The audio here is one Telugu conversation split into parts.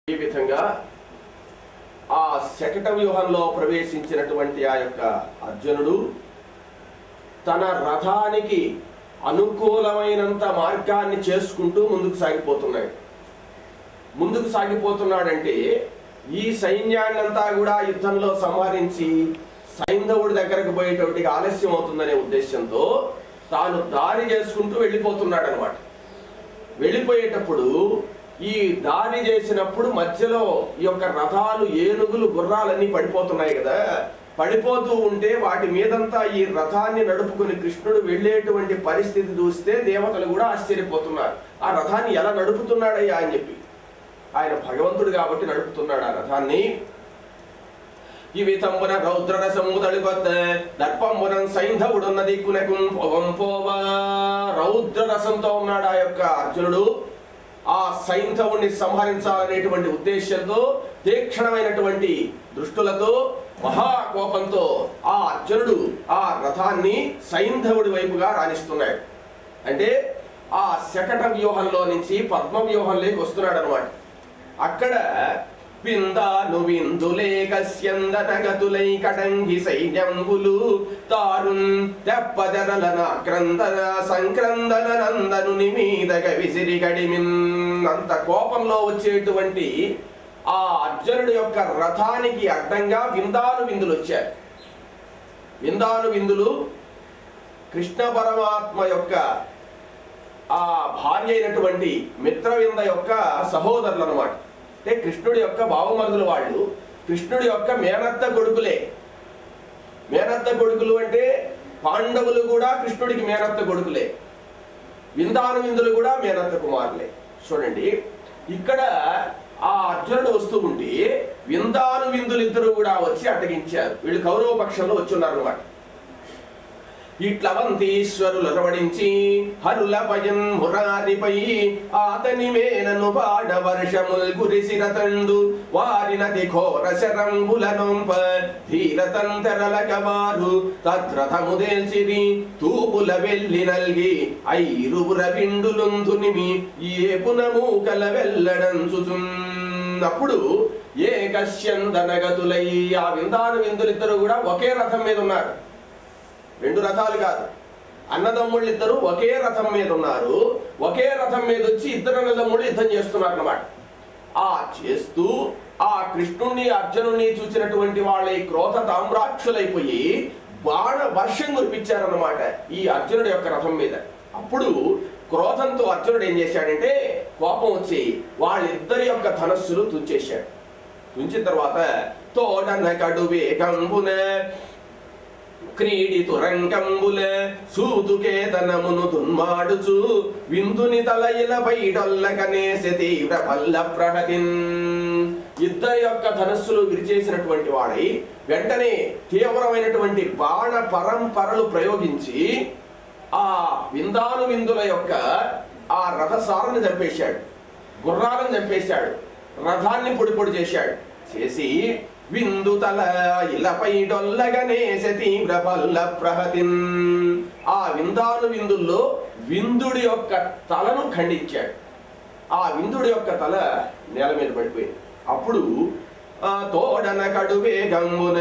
ఈ విధంగా ఆ శకట వ్యూహంలో ప్రవేశించినటువంటి ఆ యొక్క అర్జునుడు తన రథానికి అనుకూలమైనంత మార్గాన్ని చేసుకుంటూ ముందుకు సాగిపోతున్నాడు ముందుకు సాగిపోతున్నాడంటే ఈ సైన్యాన్నంతా కూడా యుద్ధంలో సంహరించి సైంధవుడి దగ్గరకు పోయేటప్పటికి ఆలస్యం అవుతుందనే ఉద్దేశంతో తాను దారి చేసుకుంటూ వెళ్ళిపోతున్నాడు అనమాట వెళ్ళిపోయేటప్పుడు ఈ దారి చేసినప్పుడు మధ్యలో ఈ యొక్క రథాలు ఏనుగులు గుర్రాలన్నీ పడిపోతున్నాయి కదా పడిపోతూ ఉంటే వాటి మీదంతా ఈ రథాన్ని నడుపుకుని కృష్ణుడు వెళ్ళేటువంటి పరిస్థితి చూస్తే దేవతలు కూడా ఆశ్చర్యపోతున్నారు ఆ రథాన్ని ఎలా నడుపుతున్నాడయ్యా అని చెప్పి ఆయన భగవంతుడు కాబట్టి నడుపుతున్నాడు ఆ రథాన్ని ఇవి తంబున రౌద్రరసము తడికొత్త దర్పంబునం సైంధవుడున్న దిక్కునకు పొవంపోవా రౌద్ర రసంతో ఉన్నాడు ఆ యొక్క అర్జునుడు ఆ సైంధవుణ్ణి సంహరించాలనేటువంటి ఉద్దేశంతో తీక్షణమైనటువంటి దృష్టులతో మహాకోపంతో ఆ అర్జునుడు ఆ రథాన్ని సైంధవుడి వైపుగా రాణిస్తున్నాడు అంటే ఆ శకట వ్యూహంలో నుంచి పద్మ వ్యూహంలోకి వస్తున్నాడు అనమాట అక్కడ విందాను విందులే కస్యందనగతులై కటంగి సైన్యంబులు తారున్ తెప్పదరలన క్రందన సంక్రందన నందను నిమీదగ విసిరి గడిమిన్ అంత కోపంలో వచ్చేటువంటి ఆ అర్జునుడి యొక్క రథానికి అడ్డంగా విందాను విందులు వచ్చారు విందాను విందులు కృష్ణ పరమాత్మ యొక్క ఆ భార్య అయినటువంటి మిత్రవింద యొక్క సహోదరులు అనమాట అంటే కృష్ణుడి యొక్క బావమరుదులు వాళ్ళు కృష్ణుడి యొక్క మేనత్త కొడుకులే మేనత్త కొడుకులు అంటే పాండవులు కూడా కృష్ణుడికి మేనత్త కొడుకులే విందాను విందులు కూడా మేనత్త కుమారులే చూడండి ఇక్కడ ఆ అర్జునుడు వస్తూ ఉంటే విందాను విందులు ఇద్దరు కూడా వచ్చి అటగించారు వీళ్ళు కౌరవ పక్షంలో వచ్చి ఉన్నారు అనమాట ఇట్లవంతీశ్వరులు రవడించి హరుల భయం మురారిపై ఆతని మేనను పాడ వర్షముల్ కురిసిన తండు వారినది ఘోర శరంబుల నొంప ధీరతంతరలక వారు తద్రథము దేల్చిరి తూపుల వెళ్ళి నల్గి ఐరువుర పిండులుందునిమి ఏ పునమూకల వెల్లడంచుచున్నప్పుడు ఏకశ్యందనగతులై ఆ విందాను విందులిద్దరు కూడా ఒకే రథం మీద ఉన్నారు రెండు రథాలు కాదు అన్నదమ్ముళ్ళు ఇద్దరు ఒకే రథం మీద ఉన్నారు ఒకే రథం మీద వచ్చి ఇద్దరు అన్నదమ్ముళ్ళు యుద్ధం చేస్తున్నారు అన్నమాట ఆ చేస్తూ ఆ కృష్ణుణ్ణి అర్జునుణ్ణి చూసినటువంటి వాళ్ళ ఈ క్రోధ తామ్రాక్షులైపోయి బాణ వర్షం కురిపించారన్నమాట ఈ అర్జునుడి యొక్క రథం మీద అప్పుడు క్రోధంతో అర్జునుడు ఏం చేశాడంటే కోపం వచ్చి వాళ్ళిద్దరి యొక్క ధనస్సులు తుంచేశాడు తుంచిన తర్వాత తోడన కడు వేగంబున క్రీడి తురంగంబుల సూతుకేతనమును దున్మాడుచు విందుని తలయిల బయటొల్లకనేసి తీవ్ర పల్ల ప్రహతిన్ ఇద్దరి యొక్క ధనస్సులు విరిచేసినటువంటి వాడై వెంటనే తీవ్రమైనటువంటి బాణ పరంపరలు ప్రయోగించి ఆ విందాను విందుల యొక్క ఆ రథసారని చంపేశాడు గుర్రాలను చంపేశాడు రథాన్ని పొడి పొడి చేశాడు చేసి విందు తల ఇలపై డొల్లగనేసె తీవ్ర పల్ల ప్రహతిన్ ఆ విందాను విందుల్లో విందుడి యొక్క తలను ఖండించాడు ఆ విందుడి యొక్క తల నేల మీద పడిపోయింది అప్పుడు ఆ తోడన కడువే గంగున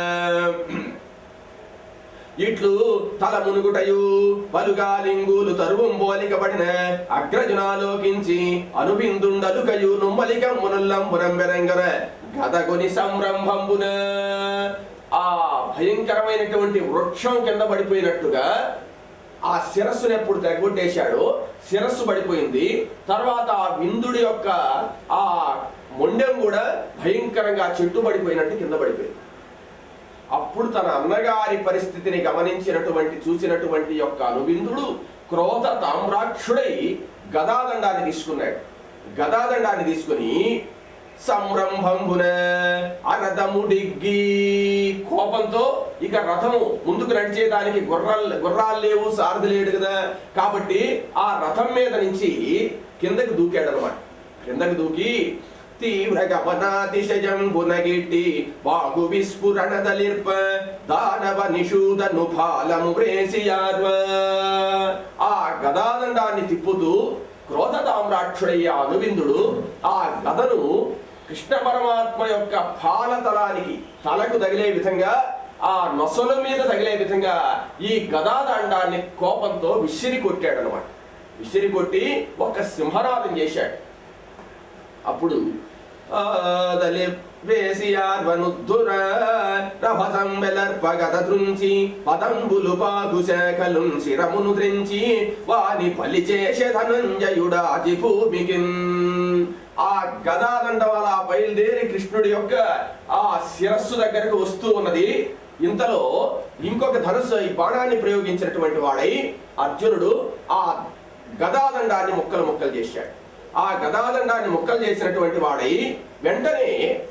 ఇట్లు తల మునుగుటయు పలుగాలింగులు తరువం పోలికబడిన అగ్రజునాలోకించి అనుబిందుండలుకయు నుమ్మలిక మునుల్లంబురం బెరంగన గదగొని సంరంభంబున ఆ భయంకరమైనటువంటి వృక్షం కింద పడిపోయినట్టుగా ఆ శిరస్సును ఎప్పుడు తెగొట్టేశాడో శిరస్సు పడిపోయింది తర్వాత ఆ విందుడి యొక్క ఆ మొండెం కూడా భయంకరంగా చెట్టు పడిపోయినట్టు కింద పడిపోయింది అప్పుడు తన అన్నగారి పరిస్థితిని గమనించినటువంటి చూసినటువంటి యొక్క అనువిందుడు క్రోధ తామ్రాక్షుడై గదాదండాన్ని తీసుకున్నాడు గదాదండాన్ని తీసుకుని సంరంభంబున అరథముడిగ్గి కోపంతో ఇక రథము ముందుకు నడిచేదానికి గుర్రాలు గుర్రాలు లేవు సారథి లేడు కదా కాబట్టి ఆ రథం మీద నుంచి కిందకి దూకాడు అనమాట కిందకి దూకి తీవ్ర గమనాతిశయం గుణగిట్టి బాగు విస్ఫురణ దలిర్ప దానవ నిషూదను ఫాలము ప్రేసియార్వ ఆ గదాదండాన్ని తిప్పుతూ క్రోధ తామ్రాక్షుడయ్య అనువిందుడు ఆ గదను కృష్ణ పరమాత్మ యొక్క పాలతలానికి తలకు తగిలే విధంగా ఆ నొసల మీద తగిలే విధంగా ఈ గదాదండాన్ని కోపంతో విసిరి కొట్టాడు అనమాట విసిరి కొట్టి ఒక సింహనాదం చేశాడు అప్పుడు ఆదలి వేసియార్వనుద్ధుర రభసం వెలర్పగద త్రుంచి పదంబులు పాగు శాఖలు శిరమును త్రించి వాని పలి చేసే ధనంజయుడాది భూమికి ఆ గదాదండం అలా బయలుదేరి కృష్ణుడి యొక్క ఆ శిరస్సు దగ్గరకు వస్తూ ఉన్నది ఇంతలో ఇంకొక ధనుసు ఈ బాణాన్ని ప్రయోగించినటువంటి వాడై అర్జునుడు ఆ గదాదండాన్ని ముక్కలు ముక్కలు చేశాడు ఆ గదాదండాన్ని ముక్కలు చేసినటువంటి వాడై వెంటనే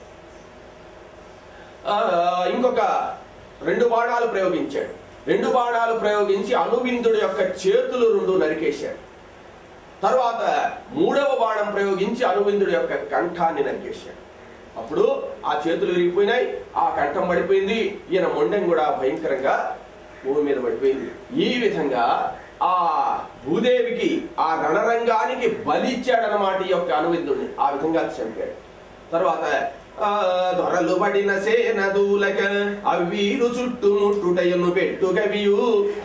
ఆ, ఇంకొక రెండు బాణాలు ప్రయోగించాడు రెండు బాణాలు ప్రయోగించి అనువిందుడి యొక్క చేతులు రెండు నరికేశాడు తర్వాత మూడవ బాణం ప్రయోగించి అనువిందుడి యొక్క కంఠాన్ని నరికేశాడు అప్పుడు ఆ చేతులు విరిగిపోయినాయి ఆ కంఠం పడిపోయింది ఈయన మొండెం కూడా భయంకరంగా భూమి మీద పడిపోయింది ఈ విధంగా ఆ భూదేవికి ఆ రణరంగానికి బలిచ్చాడనమాట ఈ యొక్క అనువిందుడిని ఆ విధంగా చంపాడు తర్వాత ఆ దొరలు పడిన సేన దూలక అవ్వీరు చుట్టుముట్టుటయును పెట్టుగవియు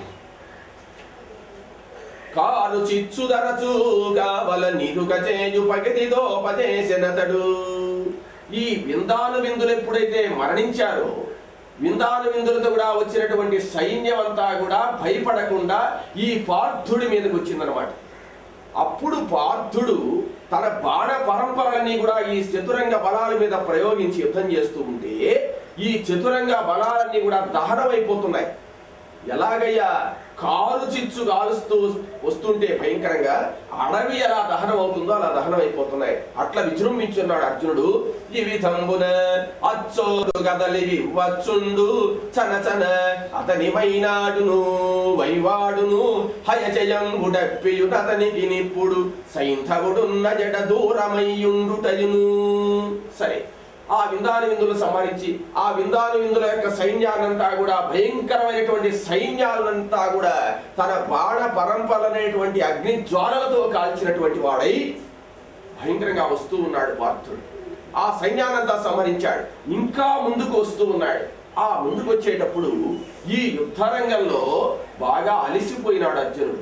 కారు చిచ్చుదరచు కావల నిరుగ చేయు పగతి దోపదేశనతడు ఈ విందాను విందులు ఎప్పుడైతే మరణించారో విందాను విందులతో కూడా వచ్చినటువంటి సైన్యం అంతా కూడా భయపడకుండా ఈ పార్థుడి మీదకి వచ్చిందనమాట అప్పుడు పార్థుడు తన బాణ పరంపరలన్నీ కూడా ఈ చతురంగ బలాల మీద ప్రయోగించి యుద్ధం చేస్తూ ఉంటే ఈ చతురంగ బలాలన్నీ కూడా దహనమైపోతున్నాయి ఎలాగయ్యా కాలు చిచ్చు కాలుస్తూ వస్తుంటే భయంకరంగా అడవి ఎలా దహనం అవుతుందో అలా దహనం అయిపోతున్నాయి అట్లా విజృంభించున్నాడు అర్జునుడు ఈ విధంబున అచ్చోడు గదలివి వచ్చుండు చన చన అతని మైనాడును వైవాడును హయచయంబుడప్పియుట అతనికి నిప్పుడు సైంధవుడున్న జడ దూరమయ్యుండుటయును సరే ఆ విందాను విందులు సంహరించి ఆ విందాను విందుల యొక్క సైన్యాన్నంతా కూడా భయంకరమైనటువంటి సైన్యాలంతా కూడా తన బాణ పరంపరనేటువంటి అగ్ని జ్వాలలతో కాల్చినటువంటి వాడై భయంకరంగా వస్తూ ఉన్నాడు పార్థుడు ఆ సైన్యానంతా సంహరించాడు ఇంకా ముందుకు వస్తూ ఉన్నాడు ఆ ముందుకు వచ్చేటప్పుడు ఈ యుద్ధరంగంలో బాగా అలిసిపోయినాడు అర్జునుడు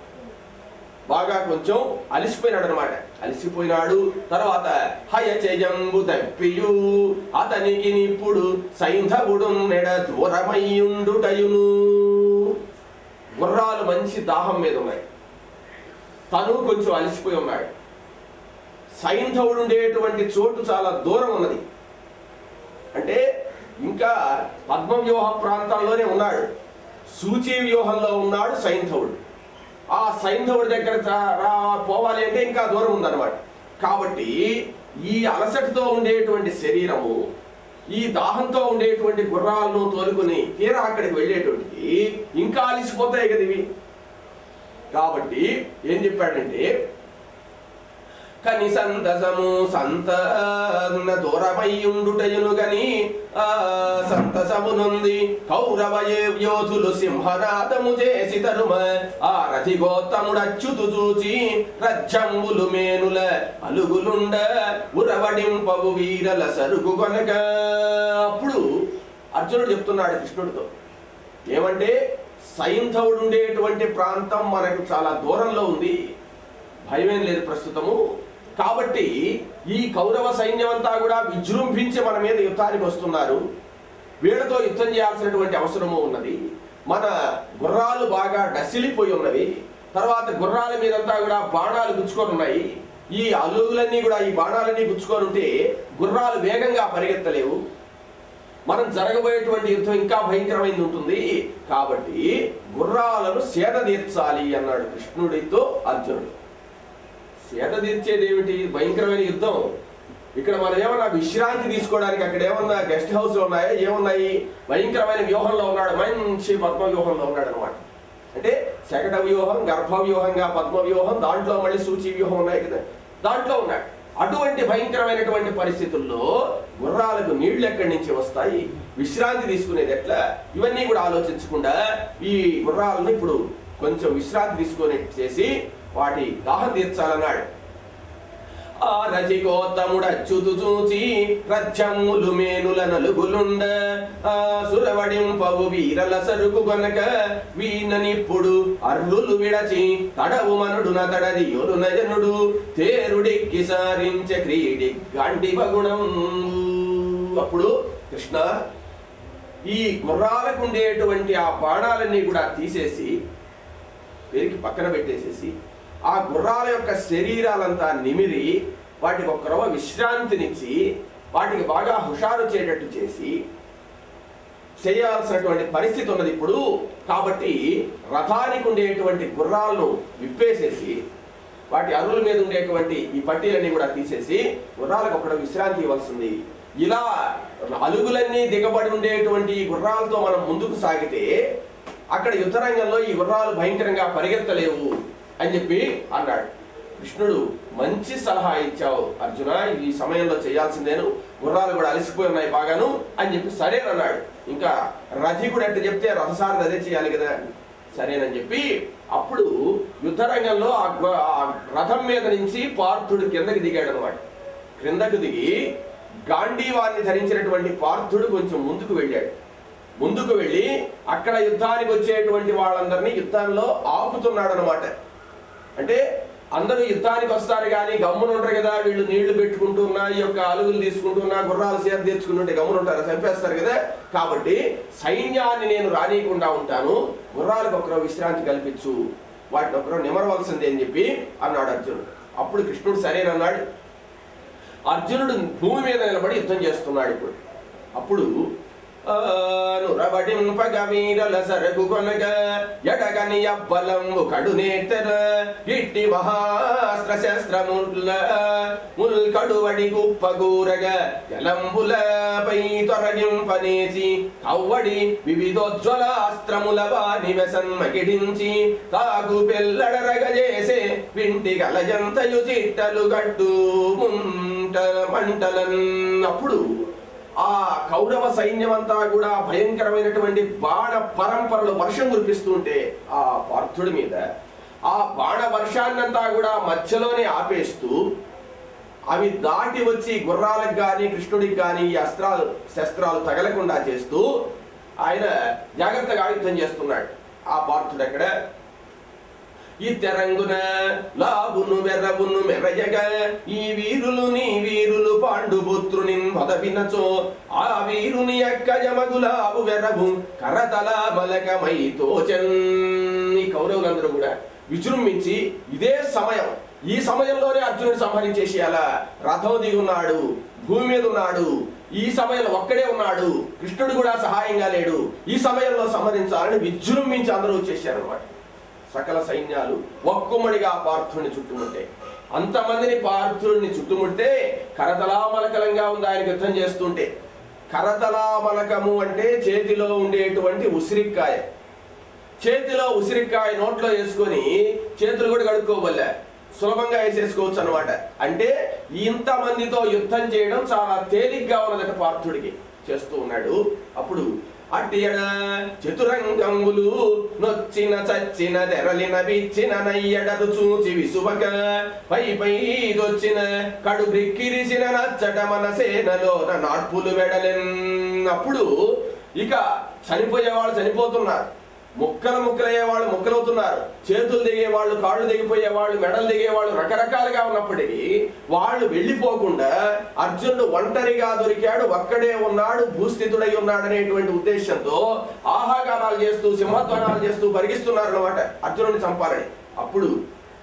బాగా కొంచెం అలిసిపోయినాడు అనమాట అలిసిపోయినాడు తర్వాత హయచయంబు తప్పియు అతనికి ఇప్పుడు సైంధవుడు నెడ దూరమయ్యుండుటయును గుర్రాలు మంచి దాహం మీద ఉన్నాయి తను కొంచెం అలిసిపోయి ఉన్నాడు సైంధవుడు ఉండేటువంటి చోటు చాలా దూరం ఉన్నది అంటే ఇంకా పద్మవ్యూహ ప్రాంతాల్లోనే ఉన్నాడు సూచీ వ్యూహంలో ఉన్నాడు సైంధవుడు ఆ సైంధవుడి దగ్గర చా- రా- పోవాలి అంటే ఇంకా దూరం ఉందన్నమాట కాబట్టి ఈ అలసటతో ఉండేటువంటి శరీరము ఈ దాహంతో ఉండేటువంటి గుర్రాలను తోలుకుని తీరా అక్కడికి వెళ్ళేటువంటి ఇంకా అలిసిపోతాయి కదా ఇవి కాబట్టి ఏం చెప్పాడంటే కని సంతసము సంత దూరమయ్యుండుటయును గని ఆ సంతసమునుంది కౌరవ యోధులు సింహనాదము చేసి తరుమ ఆ రథి గోత్తముడచ్యుతు చూచి రజ్జంబులు మేనుల అలుగులుండ ఉరవడింపవు వీరల సరుకు కొనక అప్పుడు అర్జునుడు చెప్తున్నాడు కృష్ణుడితో ఏమంటే సైంధవుడు ఉండేటువంటి ప్రాంతం మనకు చాలా దూరంలో ఉంది భయమేం లేదు ప్రస్తుతము కాబట్టి ఈ కౌరవ సైన్యం అంతా కూడా విజృంభించి మన మీద యుద్ధానికి వస్తున్నారు వీళ్ళతో యుద్ధం చేయాల్సినటువంటి అవసరము ఉన్నది మన గుర్రాలు బాగా డసిలిపోయి ఉన్నవి తర్వాత గుర్రాల మీదంతా కూడా బాణాలు గుచ్చుకొని ఉన్నాయి ఈ అలుగులన్నీ కూడా ఈ బాణాలన్నీ గుచ్చుకొని ఉంటే గుర్రాలు వేగంగా పరిగెత్తలేవు మనం జరగబోయేటువంటి యుద్ధం ఇంకా భయంకరమైంది ఉంటుంది కాబట్టి గుర్రాలను సేద తీర్చాలి అన్నాడు కృష్ణుడితో అర్జునుడు సేద తీర్చేది ఏమిటి భయంకరమైన యుద్ధం ఇక్కడ మనం ఏమన్నా విశ్రాంతి తీసుకోవడానికి అక్కడ ఏమన్నా గెస్ట్ హౌస్ ఉన్నాయా ఏమున్నాయి భయంకరమైన వ్యూహంలో ఉన్నాడు మంచి పద్మ వ్యూహంలో ఉన్నాడు అనమాట అంటే శకట వ్యూహం గర్భ వ్యూహంగా పద్మ వ్యూహం దాంట్లో మళ్ళీ సూచి వ్యూహం ఉన్నాయి కదా దాంట్లో ఉన్నాడు అటువంటి భయంకరమైనటువంటి పరిస్థితుల్లో గుర్రాలకు నీళ్లు ఎక్కడి నుంచి వస్తాయి విశ్రాంతి తీసుకునేది ఎట్లా ఇవన్నీ కూడా ఆలోచించకుండా ఈ గుర్రాలను ఇప్పుడు కొంచెం విశ్రాంతి తీసుకొని చేసి వాటి దాహం తీర్చాలన్నాడు ఆ రచికోత్తముడచ్యుతు చూచి రథ్యములు మేనుల నలుగులుండ ఆ సురవడింపవు వీరల సరుకు కొనక వీననిప్పుడు అర్రులు విడచి తడవు మనుడు నతడది యొలు నజనుడు తేరుడిక్కి సారించ క్రీడి గాండి బగుణం అప్పుడు కృష్ణ ఈ గుర్రాలకు ఉండేటువంటి ఆ బాణాలన్నీ కూడా తీసేసి పెరికి పక్కన పెట్టేసేసి ఆ గుర్రాల యొక్క శరీరాలంతా నిమిరి వాటికి ఒక రవ విశ్రాంతినిచ్చి వాటికి బాగా హుషారు చేయటట్టు చేసి చేయాల్సినటువంటి పరిస్థితి ఉన్నది ఇప్పుడు కాబట్టి రథానికి ఉండేటువంటి గుర్రాలను విప్పేసేసి వాటి అరువుల మీద ఉండేటువంటి ఈ పట్టీలన్నీ కూడా తీసేసి గుర్రాలకు ఒకటి విశ్రాంతి ఇవ్వాల్సింది ఇలా అలుగులన్నీ దిగబడి ఉండేటువంటి ఈ గుర్రాలతో మనం ముందుకు సాగితే అక్కడ యుద్ధరంగంలో ఈ గుర్రాలు భయంకరంగా పరిగెత్తలేవు అని చెప్పి అన్నాడు కృష్ణుడు మంచి సలహా ఇచ్చావు అర్జున ఈ సమయంలో చేయాల్సిందేను గుర్రాలు కూడా అలసిపోయి ఉన్నాయి బాగాను అని చెప్పి సరేనన్నాడు ఇంకా రథికుడు అంటే చెప్తే రథసారథి అదే చేయాలి కదా సరేనని చెప్పి అప్పుడు యుద్ధరంగంలో ఆ గు- ఆ రథం మీద నుంచి పార్థుడు కిందకి దిగాడు అనమాట క్రిందకు దిగి గాంధీవాన్ని ధరించినటువంటి పార్థుడు కొంచెం ముందుకు వెళ్ళాడు ముందుకు వెళ్ళి అక్కడ యుద్ధానికి వచ్చేటువంటి వాళ్ళందరినీ యుద్ధంలో ఆపుతున్నాడు అనమాట అంటే అందరూ యుద్ధానికి వస్తారు కానీ గమ్మున ఉంటారు కదా వీళ్ళు నీళ్లు పెట్టుకుంటున్నా ఈ యొక్క అలుగులు తీసుకుంటున్నా గుర్రాలు సేద తీర్చుకుంటుంటే గమ్మున ఉంటారు చంపేస్తారు కదా కాబట్టి సైన్యాన్ని నేను రానీయకుండా ఉంటాను గుర్రాలకు ఒకరో విశ్రాంతి కల్పించు వాటిని ఒకరో నిమరవలసిందే అని చెప్పి అన్నాడు అర్జునుడు అప్పుడు కృష్ణుడు సరేనన్నాడు అర్జునుడు భూమి మీద నిలబడి యుద్ధం చేస్తున్నాడు ఇప్పుడు అప్పుడు నురబడింపగ వీరల సరకు కొనగ ఎడగని అబ్బలంబు కడునేతర ఇట్టి మహాస్త్ర శస్త్రముల ముల్ కడువడి గుప్పగూరగ జలంబులపై తొరగింపనేసి కవ్వడి వివిధోజ్వలాస్త్రముల వాని వ్యసన్మకిడించి తాగు పెల్లడరగ చేసే వింటి గలజంతయు చిట్టలు గట్టు ముంట మంటలన్ అప్పుడు ఆ కౌరవ సైన్యం అంతా కూడా భయంకరమైనటువంటి బాణ పరంపరలు వర్షం కురిపిస్తుంటే ఆ పార్థుడి మీద ఆ బాణ వర్షాన్నంతా కూడా మధ్యలోనే ఆపేస్తూ అవి దాటి వచ్చి గుర్రాలకు కానీ కృష్ణుడికి కానీ ఈ అస్త్రాలు శస్త్రాలు తగలకుండా చేస్తూ ఆయన జాగ్రత్తగా యుద్ధం చేస్తున్నాడు ఆ పార్థుడు ఎక్కడ ఈ తెరంగున లాబును వెర్రబును మెరయగ ఈ వీరులు నీ వీరులు పాండుపుత్రుని మొదపినచో ఆ వీరుని యొక్క జమగులాబు వెర్రబు కరతల మలకమై తోచన్ ఈ కౌరవులందరూ కూడా విజృంభించి ఇదే సమయం ఈ సమయంలోనే అర్జునుడు సంహరించేసేయాల రథం దిగి ఉన్నాడు భూమి మీద ఉన్నాడు ఈ సమయంలో ఒక్కడే ఉన్నాడు కృష్ణుడు కూడా సహాయంగా లేడు ఈ సమయంలో సంహరించాలని విజృంభించి అందరూ వచ్చేసారు అనమాట సకల సైన్యాలు ఒక్కుమ్మడిగా పార్థుడిని చుట్టుముట్టే అంతమందిని పార్థుడిని చుట్టుముడితే కరతలామలకలంగా ఉంది ఆయన యుద్ధం చేస్తుంటే కరతలామలకము అంటే చేతిలో ఉండేటువంటి ఉసిరికాయ చేతిలో ఉసిరికాయ నోట్లో వేసుకొని చేతులు కూడా కడుక్కోవల్లే సులభంగా వేసేసుకోవచ్చు అనమాట అంటే ఇంతమందితో యుద్ధం చేయడం చాలా తేలిగ్గా ఉన్నదట పార్థుడికి చేస్తూ ఉన్నాడు అప్పుడు అట్టియడ చతురంగంబులు నొచ్చిన చచ్చిన తెరలిన బిచ్చిన నయ్యడరు చూచి విసువక పై పై దొచ్చిన కడు బ్రిక్కిరిసిన నచ్చట మన సేనలోన నాట్పులు వెడలెన్ అప్పుడు ఇక చనిపోయేవాళ్ళు చనిపోతున్నారు ముక్కలు ముక్కలయ్యే వాళ్ళు ముక్కలవుతున్నారు చేతులు దిగే వాళ్ళు కాళ్ళు దిగిపోయే వాళ్ళు మెడలు దిగే వాళ్ళు రకరకాలుగా ఉన్నప్పటికీ వాళ్ళు వెళ్ళిపోకుండా అర్జునుడు ఒంటరిగా దొరికాడు ఒక్కడే ఉన్నాడు భూస్థితుడై ఉన్నాడు అనేటువంటి ఉద్దేశంతో ఆహాకారాలు చేస్తూ సింహధ్వనాలు చేస్తూ పరిగిస్తున్నారు అనమాట అర్జునుడిని చంపాలని అప్పుడు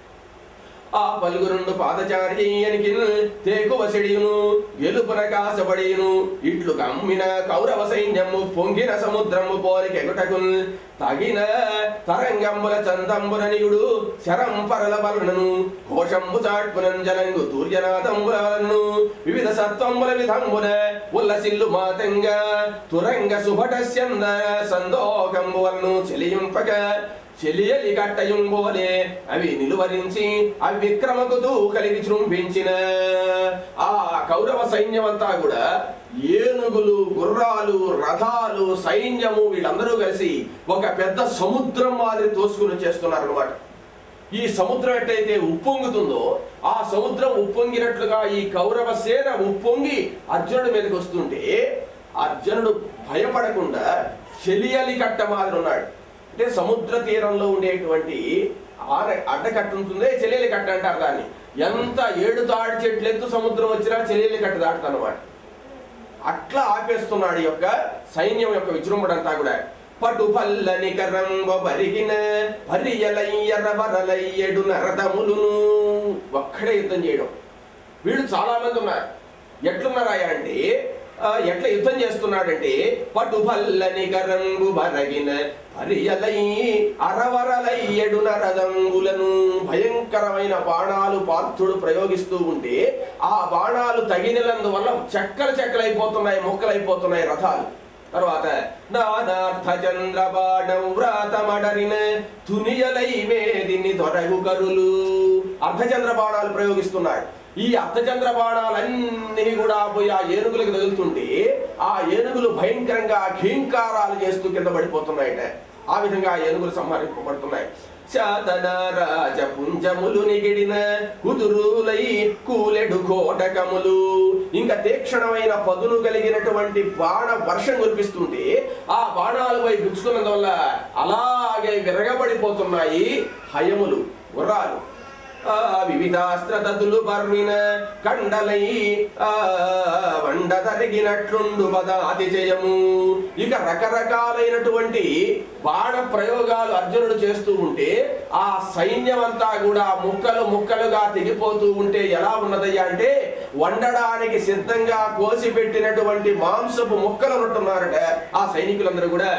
ఆ పలుగురుండు పాదచారియనికి తేకువ సెడియును గెలుపున కాసపడియును ఇట్లు కమ్మిన కౌరవ సైన్యము పొంగిన సముద్రము పోలికెగుటకు తగిన తరంగంబుల చందంబుల నియుడు శరం పరల బలనను కోశంబు చాట్పునం జలంగు తూర్యనాథంబుల వలను వివిధ సత్వంబుల విధంబున ఉల్లసిల్లు మాతంగ తురంగ సుభటస్యంద సందోకంబు వలను చెలియింపక చెలియలి కట్టయం పోలే అవి నిలువరించి అవి విక్రమకుతూ కలిగి విజృంభించిన ఆ కౌరవ సైన్యం అంతా కూడా ఏనుగులు గుర్రాలు రథాలు సైన్యము వీళ్ళందరూ కలిసి ఒక పెద్ద సముద్రం మాదిరి తోసుకుని చేస్తున్నారు అనమాట ఈ సముద్రం ఎట్లయితే ఉప్పొంగుతుందో ఆ సముద్రం ఉప్పొంగినట్లుగా ఈ కౌరవ సేన ఉప్పొంగి అర్జునుడి మీదకి వస్తుంటే అర్జునుడు భయపడకుండా చెలియలి కట్ట మాదిరి ఉన్నాడు అంటే సముద్ర తీరంలో ఉండేటువంటి ఆన అడ్డకట్ట ఉంటుందే చెలియలి కట్ట అంటారు దాన్ని ఎంత ఏడు తాడి చెట్లు ఎత్తు సముద్రం వచ్చినా చెలియలి కట్ట దాటుతానమాట అట్లా ఆపేస్తున్నాడు ఈ యొక్క సైన్యం యొక్క విజృంభడంతా కూడా పటు పల్లని కరంబ బరిగిన పరియలయ్యర వరలయ్యడు నరదములును ఒక్కడే యుద్ధం చేయడం వీళ్ళు చాలా మంది ఉన్నారు ఎట్లున్నారాయా అంటే ఆ, ఎట్లా యుద్ధం చేస్తున్నాడంటే పటు పల్లని కరంబు బరగిన పరియలై అరవరలయ్యడు నరదంబులను భయంకరమైన బాణాలు పార్థుడు ప్రయోగిస్తూ ఉంటే ఆ బాణాలు తగినలందువల్ల చెక్కలు చెక్కలైపోతున్నాయి మొక్కలైపోతున్నాయి రథాలు తర్వాత నానార్థ చంద్రబాణం వ్రాతమడరిన తునియలై మేదిని దొరగు కరులు అర్ధచంద్ర బాణాలు ప్రయోగిస్తున్నాడు ఈ అర్ధచంద్ర బాణాలన్నీ కూడా పోయి ఆ ఏనుగులకు తగులుతుంటే ఆ ఏనుగులు భయంకరంగా ఘీంకారాలు చేస్తూ కింద పడిపోతున్నాయట ఆ విధంగా ఆ ఏనుగులు సంహరింపబడుతున్నాయి శాతనారాజ పుంజములు నిగిడిన కుదురులై కూలెడు కోటకములు ఇంకా తీక్షణమైన పదును కలిగినటువంటి బాణ వర్షం కురిపిస్తుంటే ఆ బాణాలపై గుచ్చుకున్నందువల్ల అలాగే విరగబడిపోతున్నాయి హయములు గుర్రాలు ఆ వివిధాస్త్రదతులు పర్మిన కండలై ఆ వండ తరిగినట్లుండు పద అతిశయము ఇక రకరకాలైనటువంటి బాణ ప్రయోగాలు అర్జునుడు చేస్తూ ఉంటే ఆ సైన్యం అంతా కూడా ముక్కలు ముక్కలుగా తెగిపోతూ ఉంటే ఎలా ఉన్నదయ్యా అంటే వండడానికి సిద్ధంగా కోసి పెట్టినటువంటి మాంసపు ముక్కలు ఉంటున్నారట ఆ సైనికులందరూ కూడా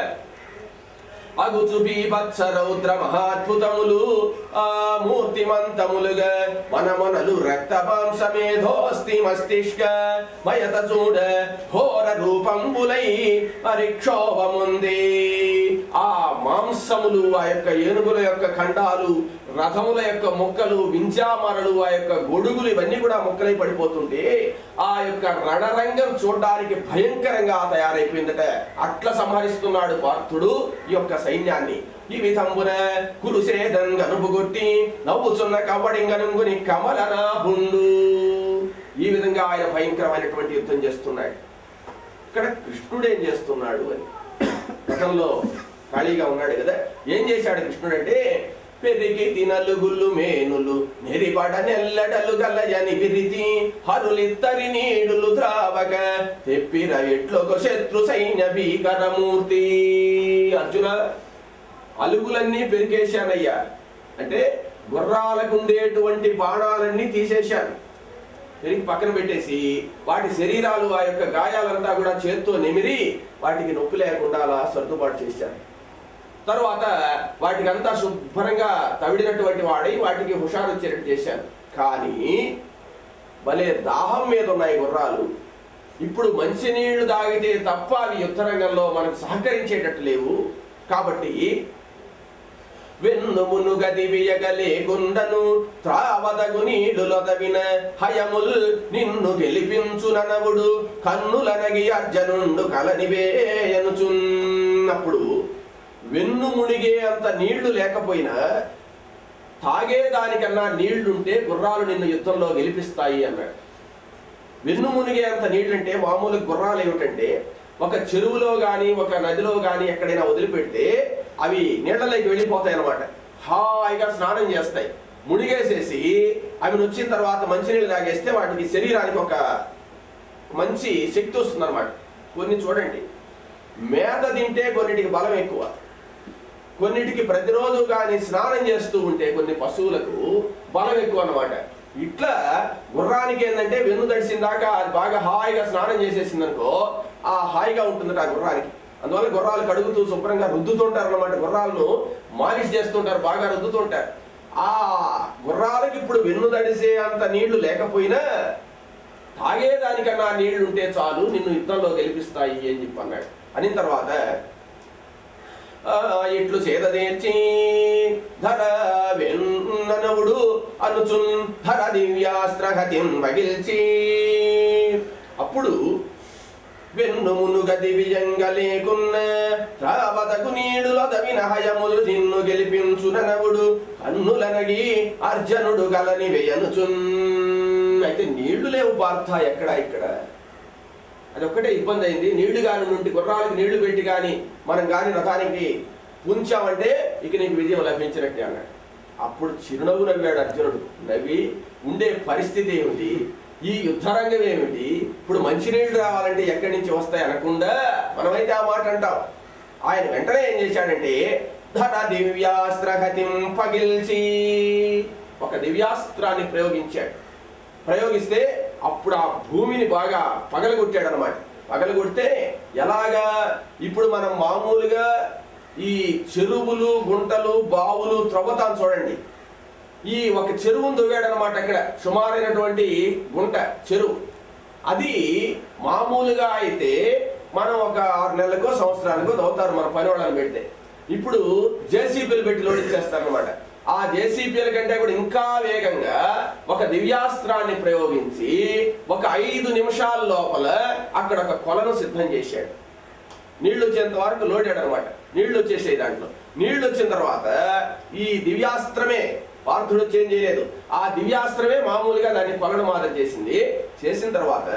అగుచు బీభత్స రౌద్ర మహాద్భుతములు ఆ మూర్తిమంతములుగా మనమనలు రక్త మాంసమేధోస్తి మస్తిష్క మయత చూడ ఘోర రూపంబులై పరిక్షోభముంది ఆ మాంసములు ఆ యొక్క ఏనుగుల యొక్క ఖండాలు రథముల యొక్క మొక్కలు వింజామరలు ఆ యొక్క గొడుగులు ఇవన్నీ కూడా మొక్కలై పడిపోతుంటే ఆ యొక్క రణరంగం చూడడానికి భయంకరంగా తయారైపోయిందట అట్లా సంహరిస్తున్నాడు పార్థుడు ఈ యొక్క సైన్యాన్ని ఈ విధంబున కురుసేదం గనుపుగొట్టి నవ్వుచున్న కవ్వడింగనుగుని కమలనాభుండు ఈ విధంగా ఆయన భయంకరమైనటువంటి యుద్ధం చేస్తున్నాడు ఇక్కడ కృష్ణుడు ఏం చేస్తున్నాడు అని గతంలో ఖాళీగా ఉన్నాడు కదా ఏం చేశాడు కృష్ణుడు అంటే పెరిగి తినలుగుళ్ళు మేనులు నెరిపడ నెల్లడలు గలయని విరితి హరులిత్తరి నీడులు ద్రావక తెప్పిర ఎట్లొక శత్రు సైన్య భీకరమూర్తి అర్జున అలుగులన్నీ పెరిగేశానయ్యా అంటే గుర్రాలకు ఉండేటువంటి బాణాలన్నీ తీసేశాను పెరిగి పక్కన పెట్టేసి వాటి శరీరాలు ఆ యొక్క గాయాలంతా కూడా చేత్తో నిమిరి వాటికి నొప్పి లేకుండా అలా సర్దుబాటు చేశాను తర్వాత వాటికి అంతా శుభ్రంగా తవిడినటువంటి వాడై వాటికి హుషారు వచ్చేటట్టు చేశాను కానీ భలే దాహం మీద ఉన్నాయి గుర్రాలు ఇప్పుడు మంచినీళ్లు తాగితే తప్ప అవి యుద్ధ రంగంలో మనకు సహకరించేటట్టు లేవు కాబట్టి వెన్నుమును గదివియగలేకుండను త్రావదగు నీడులొదవిన హయముల్ నిన్ను గెలిపించుననవుడు కన్నులనగి అర్జనుండు కలనివేయనుచున్నప్పుడు వెన్ను మునిగే అంత నీళ్లు లేకపోయినా తాగేదానికన్నా నీళ్లుంటే గుర్రాలు నిన్ను యుద్ధంలో గెలిపిస్తాయి అన్నాడు వెన్ను మునిగే అంత నీళ్ళంటే మామూలు గుర్రాలు ఏమిటంటే ఒక చెరువులో గాని ఒక నదిలో గాని ఎక్కడైనా వదిలిపెడితే అవి నీళ్ళలోకి వెళ్ళిపోతాయి అన్నమాట హాయిగా స్నానం చేస్తాయి మునిగేసేసి అవి వచ్చిన తర్వాత మంచినీళ్ళు తాగేస్తే వాటికి శరీరానికి ఒక మంచి శక్తి వస్తుంది అనమాట కొన్ని చూడండి మేత తింటే కొన్నిటికి బలం ఎక్కువ కొన్నిటికి ప్రతిరోజు కానీ స్నానం చేస్తూ ఉంటే కొన్ని పశువులకు బలం ఎక్కువ అన్నమాట ఇట్లా గుర్రానికి ఏంటంటే వెన్ను తడిసిన దాకా అది బాగా హాయిగా స్నానం చేసేసింది అనుకో ఆ హాయిగా ఉంటుందట ఆ గుర్రానికి అందువల్ల గుర్రాలు కడుగుతూ శుభ్రంగా రుద్దుతుంటారు అన్నమాట గుర్రాలను మాలిష్ చేస్తుంటారు బాగా రుద్దుతుంటారు ఆ గుర్రాలకు ఇప్పుడు వెన్ను తడిసే అంత నీళ్లు లేకపోయినా తాగేదానికన్నా నీళ్లు ఉంటే చాలు నిన్ను యుద్ధంలో గెలిపిస్తాయి అని చెప్పి అన్నాడు అనిన తర్వాత ఆ, ఇట్లు సేదదేర్చి ధర వెన్ననవుడు అనుచున్ ధర దివ్యాస్త్రహతిం వగిల్చి అప్పుడు వెన్ను మునుగ దివ్యంగ లేకున్న రావతకు నీడుల దవిన హయములు నిన్ను గెలిపించుననవుడు కన్నులనగి అర్జునుడు గలని వేయనుచున్ అయితే నీళ్లు లేవు పార్థ ఎక్కడ ఇక్కడ అది ఒక్కటే ఇబ్బంది అయింది నీళ్లు కాని నుండి గుర్రాలకు నీళ్లు పెట్టి కానీ మనం కానీ రథానికి ఉంచామంటే ఇక నీకు విజయం లభించినట్టే అన్నాడు అప్పుడు చిరునవ్వు నవ్వాడు అర్జునుడు నవ్వి ఉండే పరిస్థితి ఏమిటి ఈ యుద్ధరంగం ఏమిటి ఇప్పుడు మంచినీళ్ళు రావాలంటే ఎక్కడి నుంచి వస్తాయి అనకుండా మనమైతే ఆ మాట అంటాం ఆయన వెంటనే ఏం చేశాడంటే ధర దివ్యాస్త్రగతిం పగిల్చి ఒక దివ్యాస్త్రాన్ని ప్రయోగించాడు ప్రయోగిస్తే అప్పుడు ఆ భూమిని బాగా పగలగొట్టాడు అనమాట పగలగొడితే ఎలాగా ఇప్పుడు మనం మామూలుగా ఈ చెరువులు గుంటలు బావులు త్రవ్వతాం చూడండి ఈ ఒక చెరువును దువ్వాడనమాట అక్కడ సుమారైనటువంటి గుంట చెరువు అది మామూలుగా అయితే మనం ఒక ఆరు నెలలకో సంవత్సరానికో దవ్వుతారు మన పని వాళ్ళని పెడితే ఇప్పుడు జేసీబీలు పెట్టి లోడించేస్తారనమాట ఆ జేసీబీల కంటే కూడా ఇంకా వేగంగా ఒక దివ్యాస్త్రాన్ని ప్రయోగించి ఒక ఐదు నిమిషాల లోపల అక్కడ ఒక కొలను సిద్ధం చేశాడు నీళ్లు వచ్చేంత వరకు లోడాడు అనమాట నీళ్లు వచ్చేసాయి దాంట్లో నీళ్లు వచ్చిన తర్వాత ఈ దివ్యాస్త్రమే పార్థుడు చేంజ్ చేయలేదు ఆ దివ్యాస్త్రమే మామూలుగా దాన్ని కొలను మాదిరి చేసింది చేసిన తర్వాత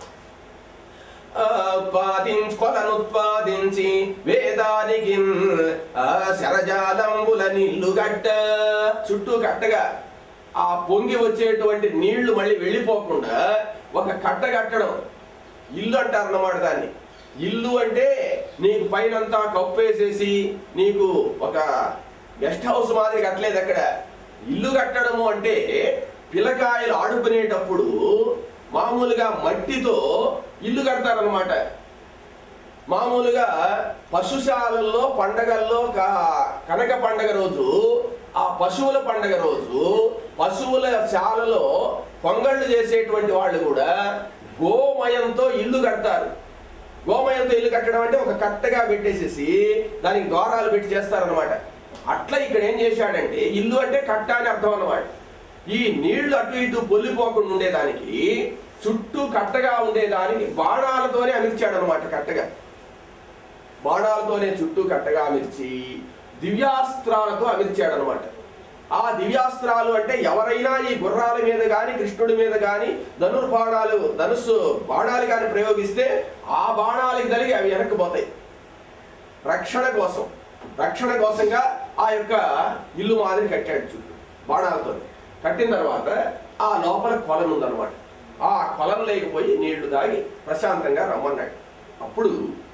ఉత్పాదించి కొలను ఉత్పాదించి వేదానికి ఆ శరజాలంబుల నీళ్లు గట్ట చుట్టూ కట్టగా ఆ పొంగి వచ్చేటువంటి నీళ్లు మళ్ళీ వెళ్ళిపోకుండా ఒక కట్ట కట్టడం ఇల్లు అంటారు అన్నమాట దాన్ని ఇల్లు అంటే నీకు పైనంతా కప్పేసేసి నీకు ఒక గెస్ట్ హౌస్ మాదిరి కట్టలేదు అక్కడ ఇల్లు కట్టడము అంటే పిల్లకాయలు ఆడుకునేటప్పుడు మామూలుగా మట్టితో ఇల్లు కడతారనమాట మామూలుగా పశుశాలల్లో పండగల్లో క- కనక పండగ రోజు ఆ పశువుల పండగ రోజు పశువుల శాలలో పొంగళ్ళు చేసేటువంటి వాళ్ళు కూడా గోమయంతో ఇల్లు కడతారు గోమయంతో ఇల్లు కట్టడం అంటే ఒక కట్టగా పెట్టేసేసి దానికి ద్వారాలు పెట్టి చేస్తారనమాట అట్లా ఇక్కడ ఏం చేశాడంటే ఇల్లు అంటే కట్ట అని అర్థం అన్నమాట ఈ నీళ్లు అటు ఇటు పొల్లిపోకుండా ఉండేదానికి చుట్టూ కట్టగా ఉండేదానికి బాణాలతోనే అమిర్చాడు అనమాట కట్టగా బాణాలతోనే చుట్టూ కట్టగా అమిర్చి దివ్యాస్త్రాలతో అమిర్చాడు అనమాట ఆ దివ్యాస్త్రాలు అంటే ఎవరైనా ఈ గుర్రాల మీద గాని కృష్ణుడి మీద గాని ధనుర్బాణాలు ధనుస్సు బాణాలు గాని ప్రయోగిస్తే ఆ బాణాలకి తలిగి అవి వెనక్కి పోతాయి రక్షణ కోసం రక్షణ కోసంగా ఆ యొక్క ఇల్లు మాదిరి కట్టాడు చుట్టూ బాణాలతో కట్టిన తర్వాత ఆ లోపల కొలను ఉందన్నమాట ఆ కొలను లేకపోయి నీళ్లు తాగి ప్రశాంతంగా రమ్మన్నాడు అప్పుడు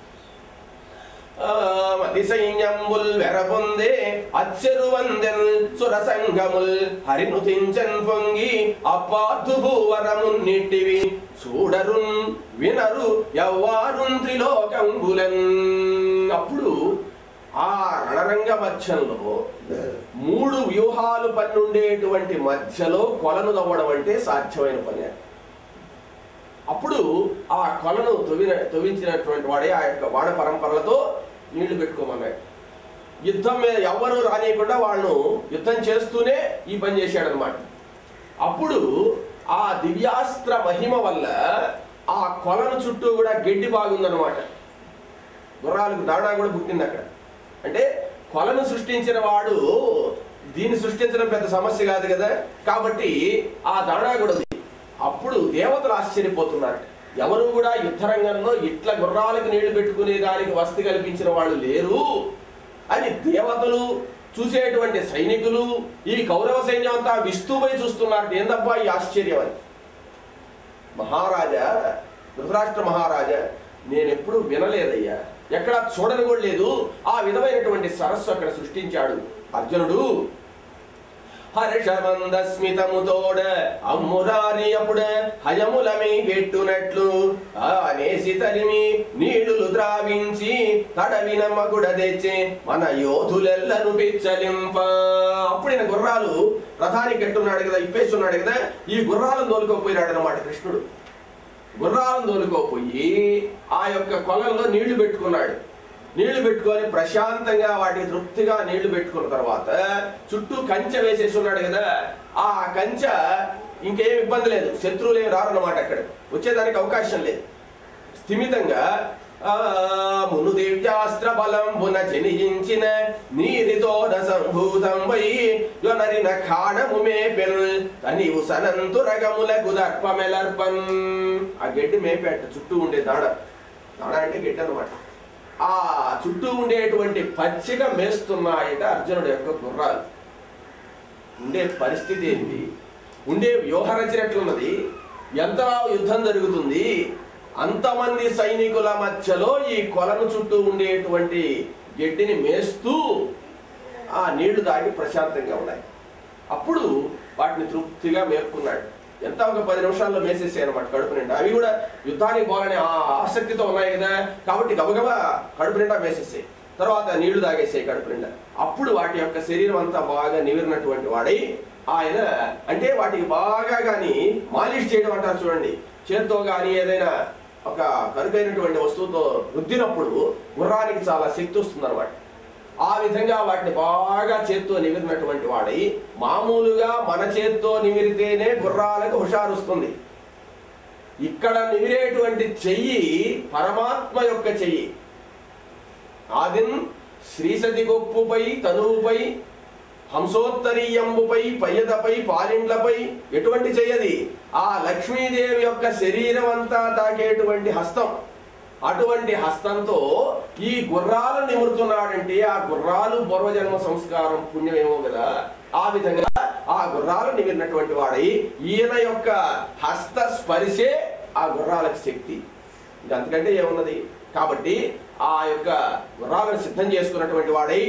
మతి సైన్యంబుల్ వెరపొందే అచ్చెరు వందెన్ సురసంగముల్ హరినుతించన్ పొంగి అపార్థు భూవరమున్నిటివి చూడరున్ వినరు ఎవ్వారున్ త్రిలోకంబులన్ అప్పుడు ఆ రణరంగ మధ్యంలో మూడు వ్యూహాలు పన్నుండేటువంటి మధ్యలో కొలను తవ్వడం అంటే సాధ్యమైన పని అది. అప్పుడు ఆ కొలను తవ్విన తవ్వించినటువంటి వాడే ఆ యొక్క వాడ పరంపరలతో నీళ్లు పెట్టుకోమన్నాడు యుద్ధం మీద ఎవరు రానియకుండా వాళ్ళను యుద్ధం చేస్తూనే ఈ పని చేశాడు అనమాట అప్పుడు ఆ దివ్యాస్త్ర మహిమ వల్ల ఆ కొలను చుట్టూ కూడా గడ్డి బాగుందన్నమాట గుర్రాలకు దాణా కూడా పుట్టింది అక్కడ అంటే కొలను సృష్టించిన వాడు దీన్ని సృష్టించడం పెద్ద సమస్య కాదు కదా కాబట్టి ఆ దాణా కూడా ఉంది అప్పుడు దేవతలు ఆశ్చర్యపోతున్నారు ఎవరు కూడా యుద్ధరంగంలో ఇట్లా గుర్రాలకు నీళ్లు పెట్టుకునే దానికి వసతి కల్పించిన వాళ్ళు లేరు అని దేవతలు చూసేటువంటి సైనికులు ఈ కౌరవ సైన్యం అంతా విస్తుపోయి చూస్తున్నారు ఏందబ్బా ఈ ఆశ్చర్యం అని మహారాజా ధృతరాష్ట్ర మహారాజా నేను ఎప్పుడు వినలేదయ్యా ఎక్కడ చూడని కూడా లేదు ఆ విధమైనటువంటి సరస్సు అక్కడ సృష్టించాడు అర్జునుడు హర్షమందస్మితముతోడ అమ్మురారి అప్పుడ హయములమి గెట్టునట్లు అనేసి తరిమి నీళ్లు ద్రావించి తడవిన మగుడ తెచ్చి మన యోధులెల్లను పిచ్చలింప అప్పుడు ఈయన గుర్రాలు రథానికి గట్టున్నాడు కదా ఇప్పేస్తున్నాడు కదా ఈ గుర్రాలను తోలుకోపోయినాడు అనమాట కృష్ణుడు గుర్రాలను తోలుకోపోయి ఆ యొక్క కొలంలో నీళ్లు పెట్టుకున్నాడు నీళ్లు పెట్టుకొని ప్రశాంతంగా వాటికి తృప్తిగా నీళ్లు పెట్టుకున్న తర్వాత చుట్టూ కంచె వేసేసి ఉన్నాడు కదా ఆ కంచె ఇంకేం ఇబ్బంది లేదు శత్రువులు ఏమి రారన్నమాట అక్కడ వచ్చేదానికి అవకాశం లేదు స్థిమితంగా ఆ మును దివ్యాస్త్ర బలంబున జనించిన నీరితోన సంభూతం వై యొనరిన ఖాణము మేపెల్ తనివు సనంతురగములకు దర్పమెలర్పన్ ఆ గడ్డి మేపేట చుట్టూ ఉండే దాడ దాడ అంటే గడ్డి అన్నమాట ఆ చుట్టూ ఉండేటువంటి పచ్చిక మేస్తున్నాయట అర్జునుడు యొక్క గుర్రాలు ఉండే పరిస్థితి ఏంటి ఉండే వ్యూహ రచన ఎట్లున్నది ఎంత యుద్ధం జరుగుతుంది అంతమంది సైనికుల మధ్యలో ఈ కొలను చుట్టూ ఉండేటువంటి గడ్డిని మేస్తూ ఆ నీళ్లు దాగి ప్రశాంతంగా ఉన్నాయి అప్పుడు వాటిని తృప్తిగా మేపుకున్నాడు ఎంత ఒక పది నిమిషాల్లో మేసేసాయి అనమాట కడుపు నిండా అవి కూడా యుద్ధానికి పోవాలనే ఆ ఆసక్తితో ఉన్నాయి కదా కాబట్టి గబగబా కడుపు నిండా మేసేసాయి తర్వాత నీళ్లు తాగేసాయి కడుపు నిండా అప్పుడు వాటి యొక్క శరీరం అంతా బాగా నివిరినటువంటి వాడై ఆయన అంటే వాటికి బాగా గాని మాలిష్ చేయడం అంటారు చూడండి చేత్తో గాని ఏదైనా ఒక కరుకైనటువంటి వస్తువుతో రుద్దినప్పుడు గుర్రానికి చాలా శక్తి వస్తుంది ఆ విధంగా వాటిని బాగా చేత్తో నిమిరినటువంటి వాడై మామూలుగా మన చేత్తో నిమిరితేనే గుర్రాలకు హుషారు వస్తుంది ఇక్కడ నిమిరేటువంటి చెయ్యి పరమాత్మ యొక్క చెయ్యి ఆదిన్ శ్రీసతి గొప్పుపై తనువుపై హంసోత్తరీయంబుపై పయ్యదపై పాలిండ్లపై ఎటువంటి చెయ్యది ఆ లక్ష్మీదేవి యొక్క శరీరం అంతా తాకేటువంటి హస్తం అటువంటి హస్తంతో ఈ గుర్రాలు నిమురుతున్నాడంటే ఆ గుర్రాలు పూర్వజన్మ సంస్కారం పుణ్యమేమో కదా ఆ విధంగా ఆ గుర్రాలు నిమిరినటువంటి వాడై ఈయన యొక్క హస్త స్పర్శే ఆ గుర్రాలకు శక్తి ఇది అంతకంటే ఏమున్నది కాబట్టి ఆ యొక్క గుర్రాలను సిద్ధం చేసుకున్నటువంటి వాడై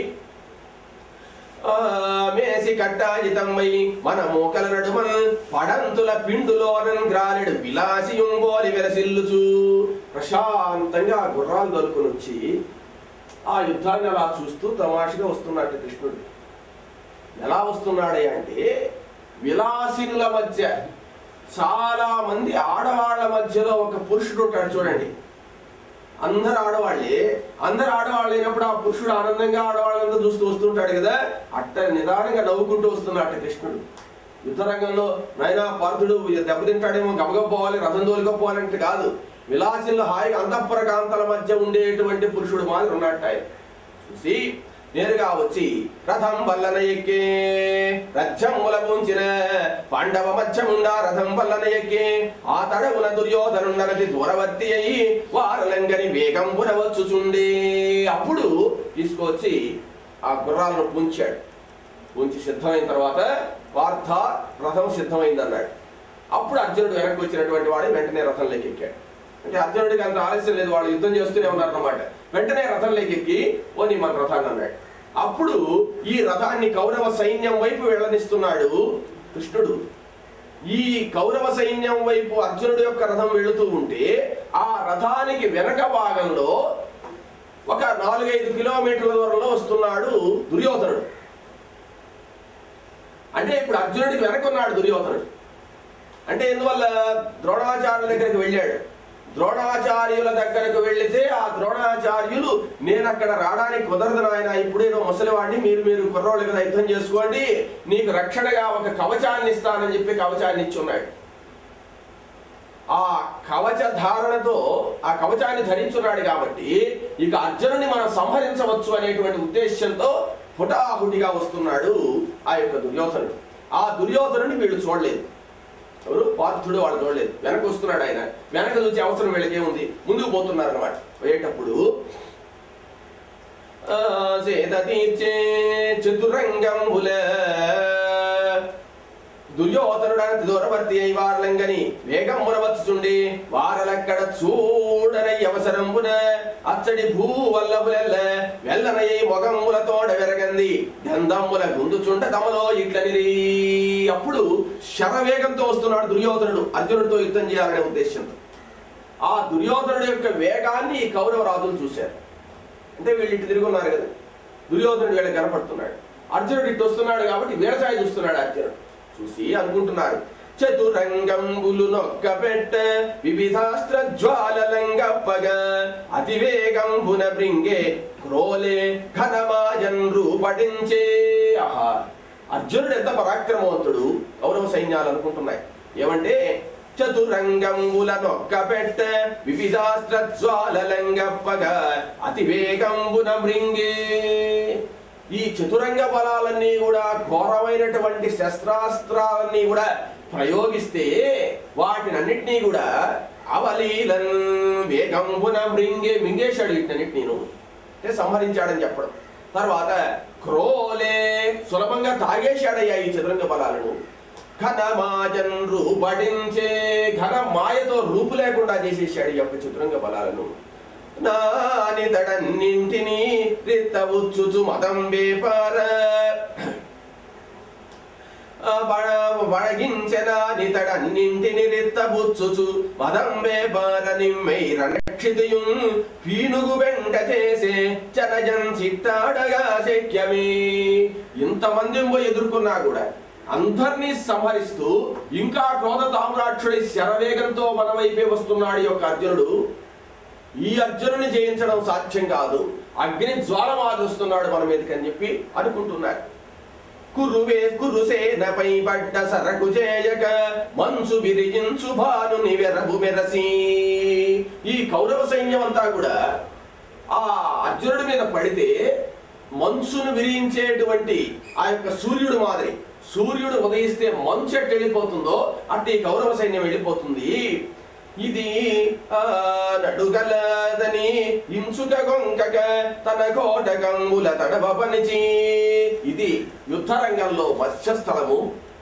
ఆ, మేసి కట్టాయితమ్మై మన మోకల నడుమన్ పడంతుల పిండులోనన్ గ్రాలెడు విలాసియుంగోలి విలసిల్లుచు ప్రశాంతంగా ఆ గుర్రాలు దొరుకుని వచ్చి ఆ యుద్ధాన్ని అలా చూస్తూ తమాషగా వస్తున్నాడు కృష్ణుడు ఎలా వస్తున్నాడే అంటే విలాసినుల మధ్య చాలా మంది ఆడవాళ్ళ మధ్యలో ఒక పురుషుడు ఉంటాడు చూడండి అందరు ఆడవాళ్ళే అందరు ఆడవాళ్ళు అయినప్పుడు ఆ పురుషుడు ఆనందంగా ఆడవాళ్ళంతా చూస్తూ వస్తుంటాడు కదా అట్ట నిదానంగా నవ్వుకుంటూ వస్తున్నాడు కృష్ణుడు యుద్ధ రంగంలో నాయనా పార్థుడు దెబ్బతింటాడేమో గబగపోవాలి రథం తోలుకపోవాలంటే కాదు విలాసిల్లో హాయిగా అంతఃపుర కాంతల మధ్య ఉండేటువంటి పురుషుడు మాదిరి ఉన్నట్టు ఆయన చూసి నేరుగా వచ్చి రథం వల్లన ఎక్కే రథం ములపుంచిన పాండవ మధ్యముండా రథం వల్లన ఎక్కే ఆ తడవున దుర్యోధనుండనది దూరవర్తి అయి వారలంగని వేగం వచ్చుచుండే అప్పుడు తీసుకొచ్చి ఆ గుర్రాలను పుంచాడు ఉంచి సిద్ధమైన తర్వాత వార్త రథం సిద్ధమైంది అన్నాడు అప్పుడు అర్జునుడు వెనక్కి వచ్చినటువంటి వాడు వెంటనే రథంలోకి ఎక్కాడు అంటే అర్జునుడికి అంత ఆలస్యం లేదు వాళ్ళు యుద్ధం చేస్తూనే ఉన్నారు అనమాట వెంటనే రథంలోకి ఎక్కి ఓని మన రథాన్ని అన్నాడు అప్పుడు ఈ రథాన్ని కౌరవ సైన్యం వైపు వెళ్ళనిస్తున్నాడు కృష్ణుడు ఈ కౌరవ సైన్యం వైపు అర్జునుడి యొక్క రథం వెళుతూ ఉంటే ఆ రథానికి వెనక భాగంలో ఒక నాలుగైదు కిలోమీటర్ల దూరంలో వస్తున్నాడు దుర్యోధనుడు అంటే ఇప్పుడు అర్జునుడికి వెనక ఉన్నాడు దుర్యోధనుడు అంటే ఎందువల్ల ద్రోణాచార్యుల దగ్గరికి వెళ్ళాడు ద్రోణాచార్యుల దగ్గరకు వెళితే ఆ ద్రోణాచార్యులు నేను అక్కడ రావడానికి కుదరదు నాయన ఇప్పుడేదో ముసలివాడిని మీరు మీరు కుర్రోళ్ళు కదా యుద్ధం చేసుకోండి నీకు రక్షణగా ఒక కవచాన్ని ఇస్తానని చెప్పి కవచాన్ని ఇచ్చి ఉన్నాడు ఆ కవచ ధారణతో ఆ కవచాన్ని ధరించున్నాడు కాబట్టి ఇక అర్జునుని మనం సంహరించవచ్చు అనేటువంటి ఉద్దేశంతో హుటాహుటిగా వస్తున్నాడు ఆ యొక్క దుర్యోధనుడు ఆ దుర్యోధనుని వీళ్ళు చూడలేదు ఎవరు పార్థుడు వాళ్ళు చూడలేదు వెనక వస్తున్నాడు ఆయన వెనక చూసే అవసరం వీళ్ళకి ఏముంది ముందుకు పోతున్నారు అనమాట పోయేటప్పుడు ఆ, సేద తీర్చే చతురంగంబుల దుర్యోధనుడానికి దూరవర్తి అయి వారలంగని వేగం మునవచ్చుచుండి వారలక్కడ చూడనై అవసరంబున అచ్చడి భూ వల్లబులెల్ల వెల్లనయ్యి మొగమ్ములతోడ వెరగంది గంధమ్ముల గుందుచుండ తమలో ఇట్లనిరి అప్పుడు శరవేగంతో వస్తున్నాడు దుర్యోధనుడు అర్జునుడితో యుద్ధం చేయాలనే ఉద్దేశంతో ఆ దుర్యోధనుడు యొక్క వేగాన్ని ఈ కౌరవ రాజులు చూశారు అంటే వీళ్ళు ఇటు తిరిగి ఉన్నారు కదా దుర్యోధనుడు వీళ్ళకి కనపడుతున్నాడు అర్జునుడు ఇటు వస్తున్నాడు కాబట్టి వీళ్ళ ఛాయ చూస్తున్నాడు అర్జునుడు చూసి అనుకుంటున్నారు చతురంగంబులు నొక్క పెట్ట వివిధాస్త్ర జ్వాలలంగప్పగ అతివేగంబున బ్రింగే క్రోలే ఘనమాయన్ రూపడించే ఆహా అర్జునుడు ఎంత పరాక్రమవంతుడు కౌరవ సైన్యాలు అనుకుంటున్నాయి ఏమంటే చతురంగంబుల నొక్క పెట్ట వివిధాస్త్ర జ్వాలలంగప్పగా అతి వేగంబున మృంగే ఈ చతురంగ బలాలన్నీ కూడా ఘోరమైనటువంటి శస్త్రాస్త్రాలన్నీ కూడా ప్రయోగిస్తే వాటినన్నిటినీ కూడా అవలీలన్ వేగంబున మృంగే మింగేశాడు వీటినన్నిటినీ అంటే సంహరించాడని చెప్పడం తర్వాత క్రోలే సులభంగా తాగేశాడయ్యా ఈ చతురంగ బలాలను ఘనమాజన్ రూపడించే ఘన మాయతో రూపు లేకుండా చేసేసాడు ఈ యొక్క చతురంగ బలాలను నానితడన్నింటినీ రిత్తవుచ్చుచు మదం వేపార వడగించెన నితడన్నింటిని రిత్తబుచ్చుచు మదం వేపార నిమ్మై రక్షితయుం పీనుగు వెంట చేసే చనజం చిట్టాడగా శక్యమే ఇంతమంది ఎదుర్కొన్నా కూడా అందరినీ సంహరిస్తూ ఇంకా క్రోధ తామ్రాక్షుడి శరవేగంతో మన వైపే వస్తున్నాడు ఈ యొక్క అర్జునుడు ఈ అర్జునుని జయించడం సాధ్యం కాదు అగ్ని జ్వాలమాదుస్తున్నాడు మన మీదకి అని చెప్పి అనుకుంటున్నారు కురువే కురుసేనపై పడ్డ సరకు చేయక మంచు విరిగించు భానుని వెరబు మెరసి ఈ కౌరవ సైన్యం అంతా కూడా ఆ అర్జునుడి మీద పడితే మంచును విరించేటువంటి ఆ యొక్క సూర్యుడు మాదిరి సూర్యుడు ఉదయిస్తే మంచు ఎట్టు వెళ్ళిపోతుందో అట్టి ఈ కౌరవ సైన్యం వెళ్ళిపోతుంది ఇది ఆ నడుగలదని ఇంచుక గొంకక తన కోటకంబుల తడవ పనిచి ఇది యుద్ధ రంగంలో మత్స్యస్థలము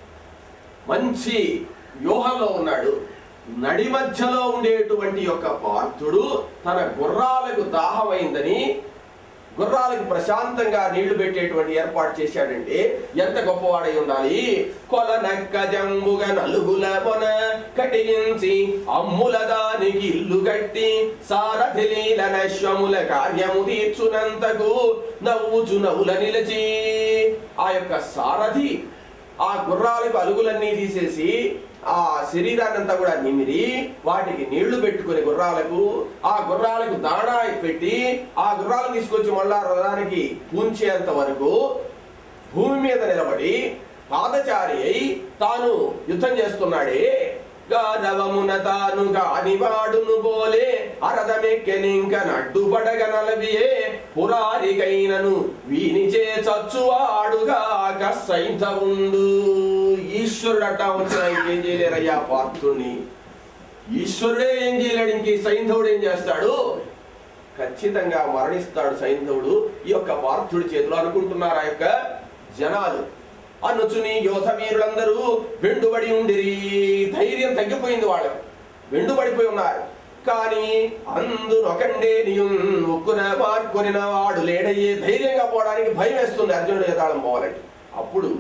మంచి వ్యూహంలో ఉన్నాడు నడి మధ్యలో ఉండేటువంటి యొక్క పార్థుడు తన గుర్రాలకు దాహమైందని గుర్రాలకు ప్రశాంతంగా నీళ్లు పెట్టేటువంటి ఏర్పాటు చేశాడంటే ఎంత గొప్పవాడై ఉండాలి కొల నక్క జంబుగ నలుగుల మొన కటించి అమ్ముల దానికి ఇల్లు కట్టి సారథిలీల నశ్వముల కార్యము తీర్చునంతకు నవ్వుచు నవ్వుల నిలిచి ఆ యొక్క సారథి ఆ గుర్రాలకు అలుగులన్నీ తీసేసి ఆ శరీరాన్ని అంతా కూడా నిమిరి వాటికి నీళ్లు పెట్టుకుని గుర్రాలకు ఆ గుర్రాలకు దాణా పెట్టి ఆ గుర్రాలను తీసుకొచ్చి మళ్ళా రథానికి పూంచేంత వరకు భూమి మీద నిలబడి పాదచారి అయి తాను యుద్ధం చేస్తున్నాడే గానవమున తాను కానివాడును బోలే అరదమెక్కెనింక నడ్డుపడగ నలవియే పురారికైనను వీనిచే చచ్చువాడుగాక సైంధవుండు ఈశ్వరుడు అట్టా వచ్చిన ఇంకేం చేయలేరయ్యా పాత్రుని ఈశ్వరుడే ఏం చేయలేడు ఇంక ఈ సైంధవుడు ఏం చేస్తాడు ఖచ్చితంగా మరణిస్తాడు సైంధవుడు ఈ యొక్క పార్థుడి చేతిలో అనుకుంటున్నారు ఆ యొక్క జనాలు అనుచుని యోధ వీరులందరూ వెండుబడి ఉండిరి ధైర్యం తగ్గిపోయింది వాళ్ళకు వెండుబడిపోయి ఉన్నారు కానీ అందునొకండే ఉక్కున మార్కొనిన వాడు లేడయ్యే ధైర్యంగా పోవడానికి భయం వేస్తుంది అర్జునుడు యథాళం పోవాలంటే అప్పుడు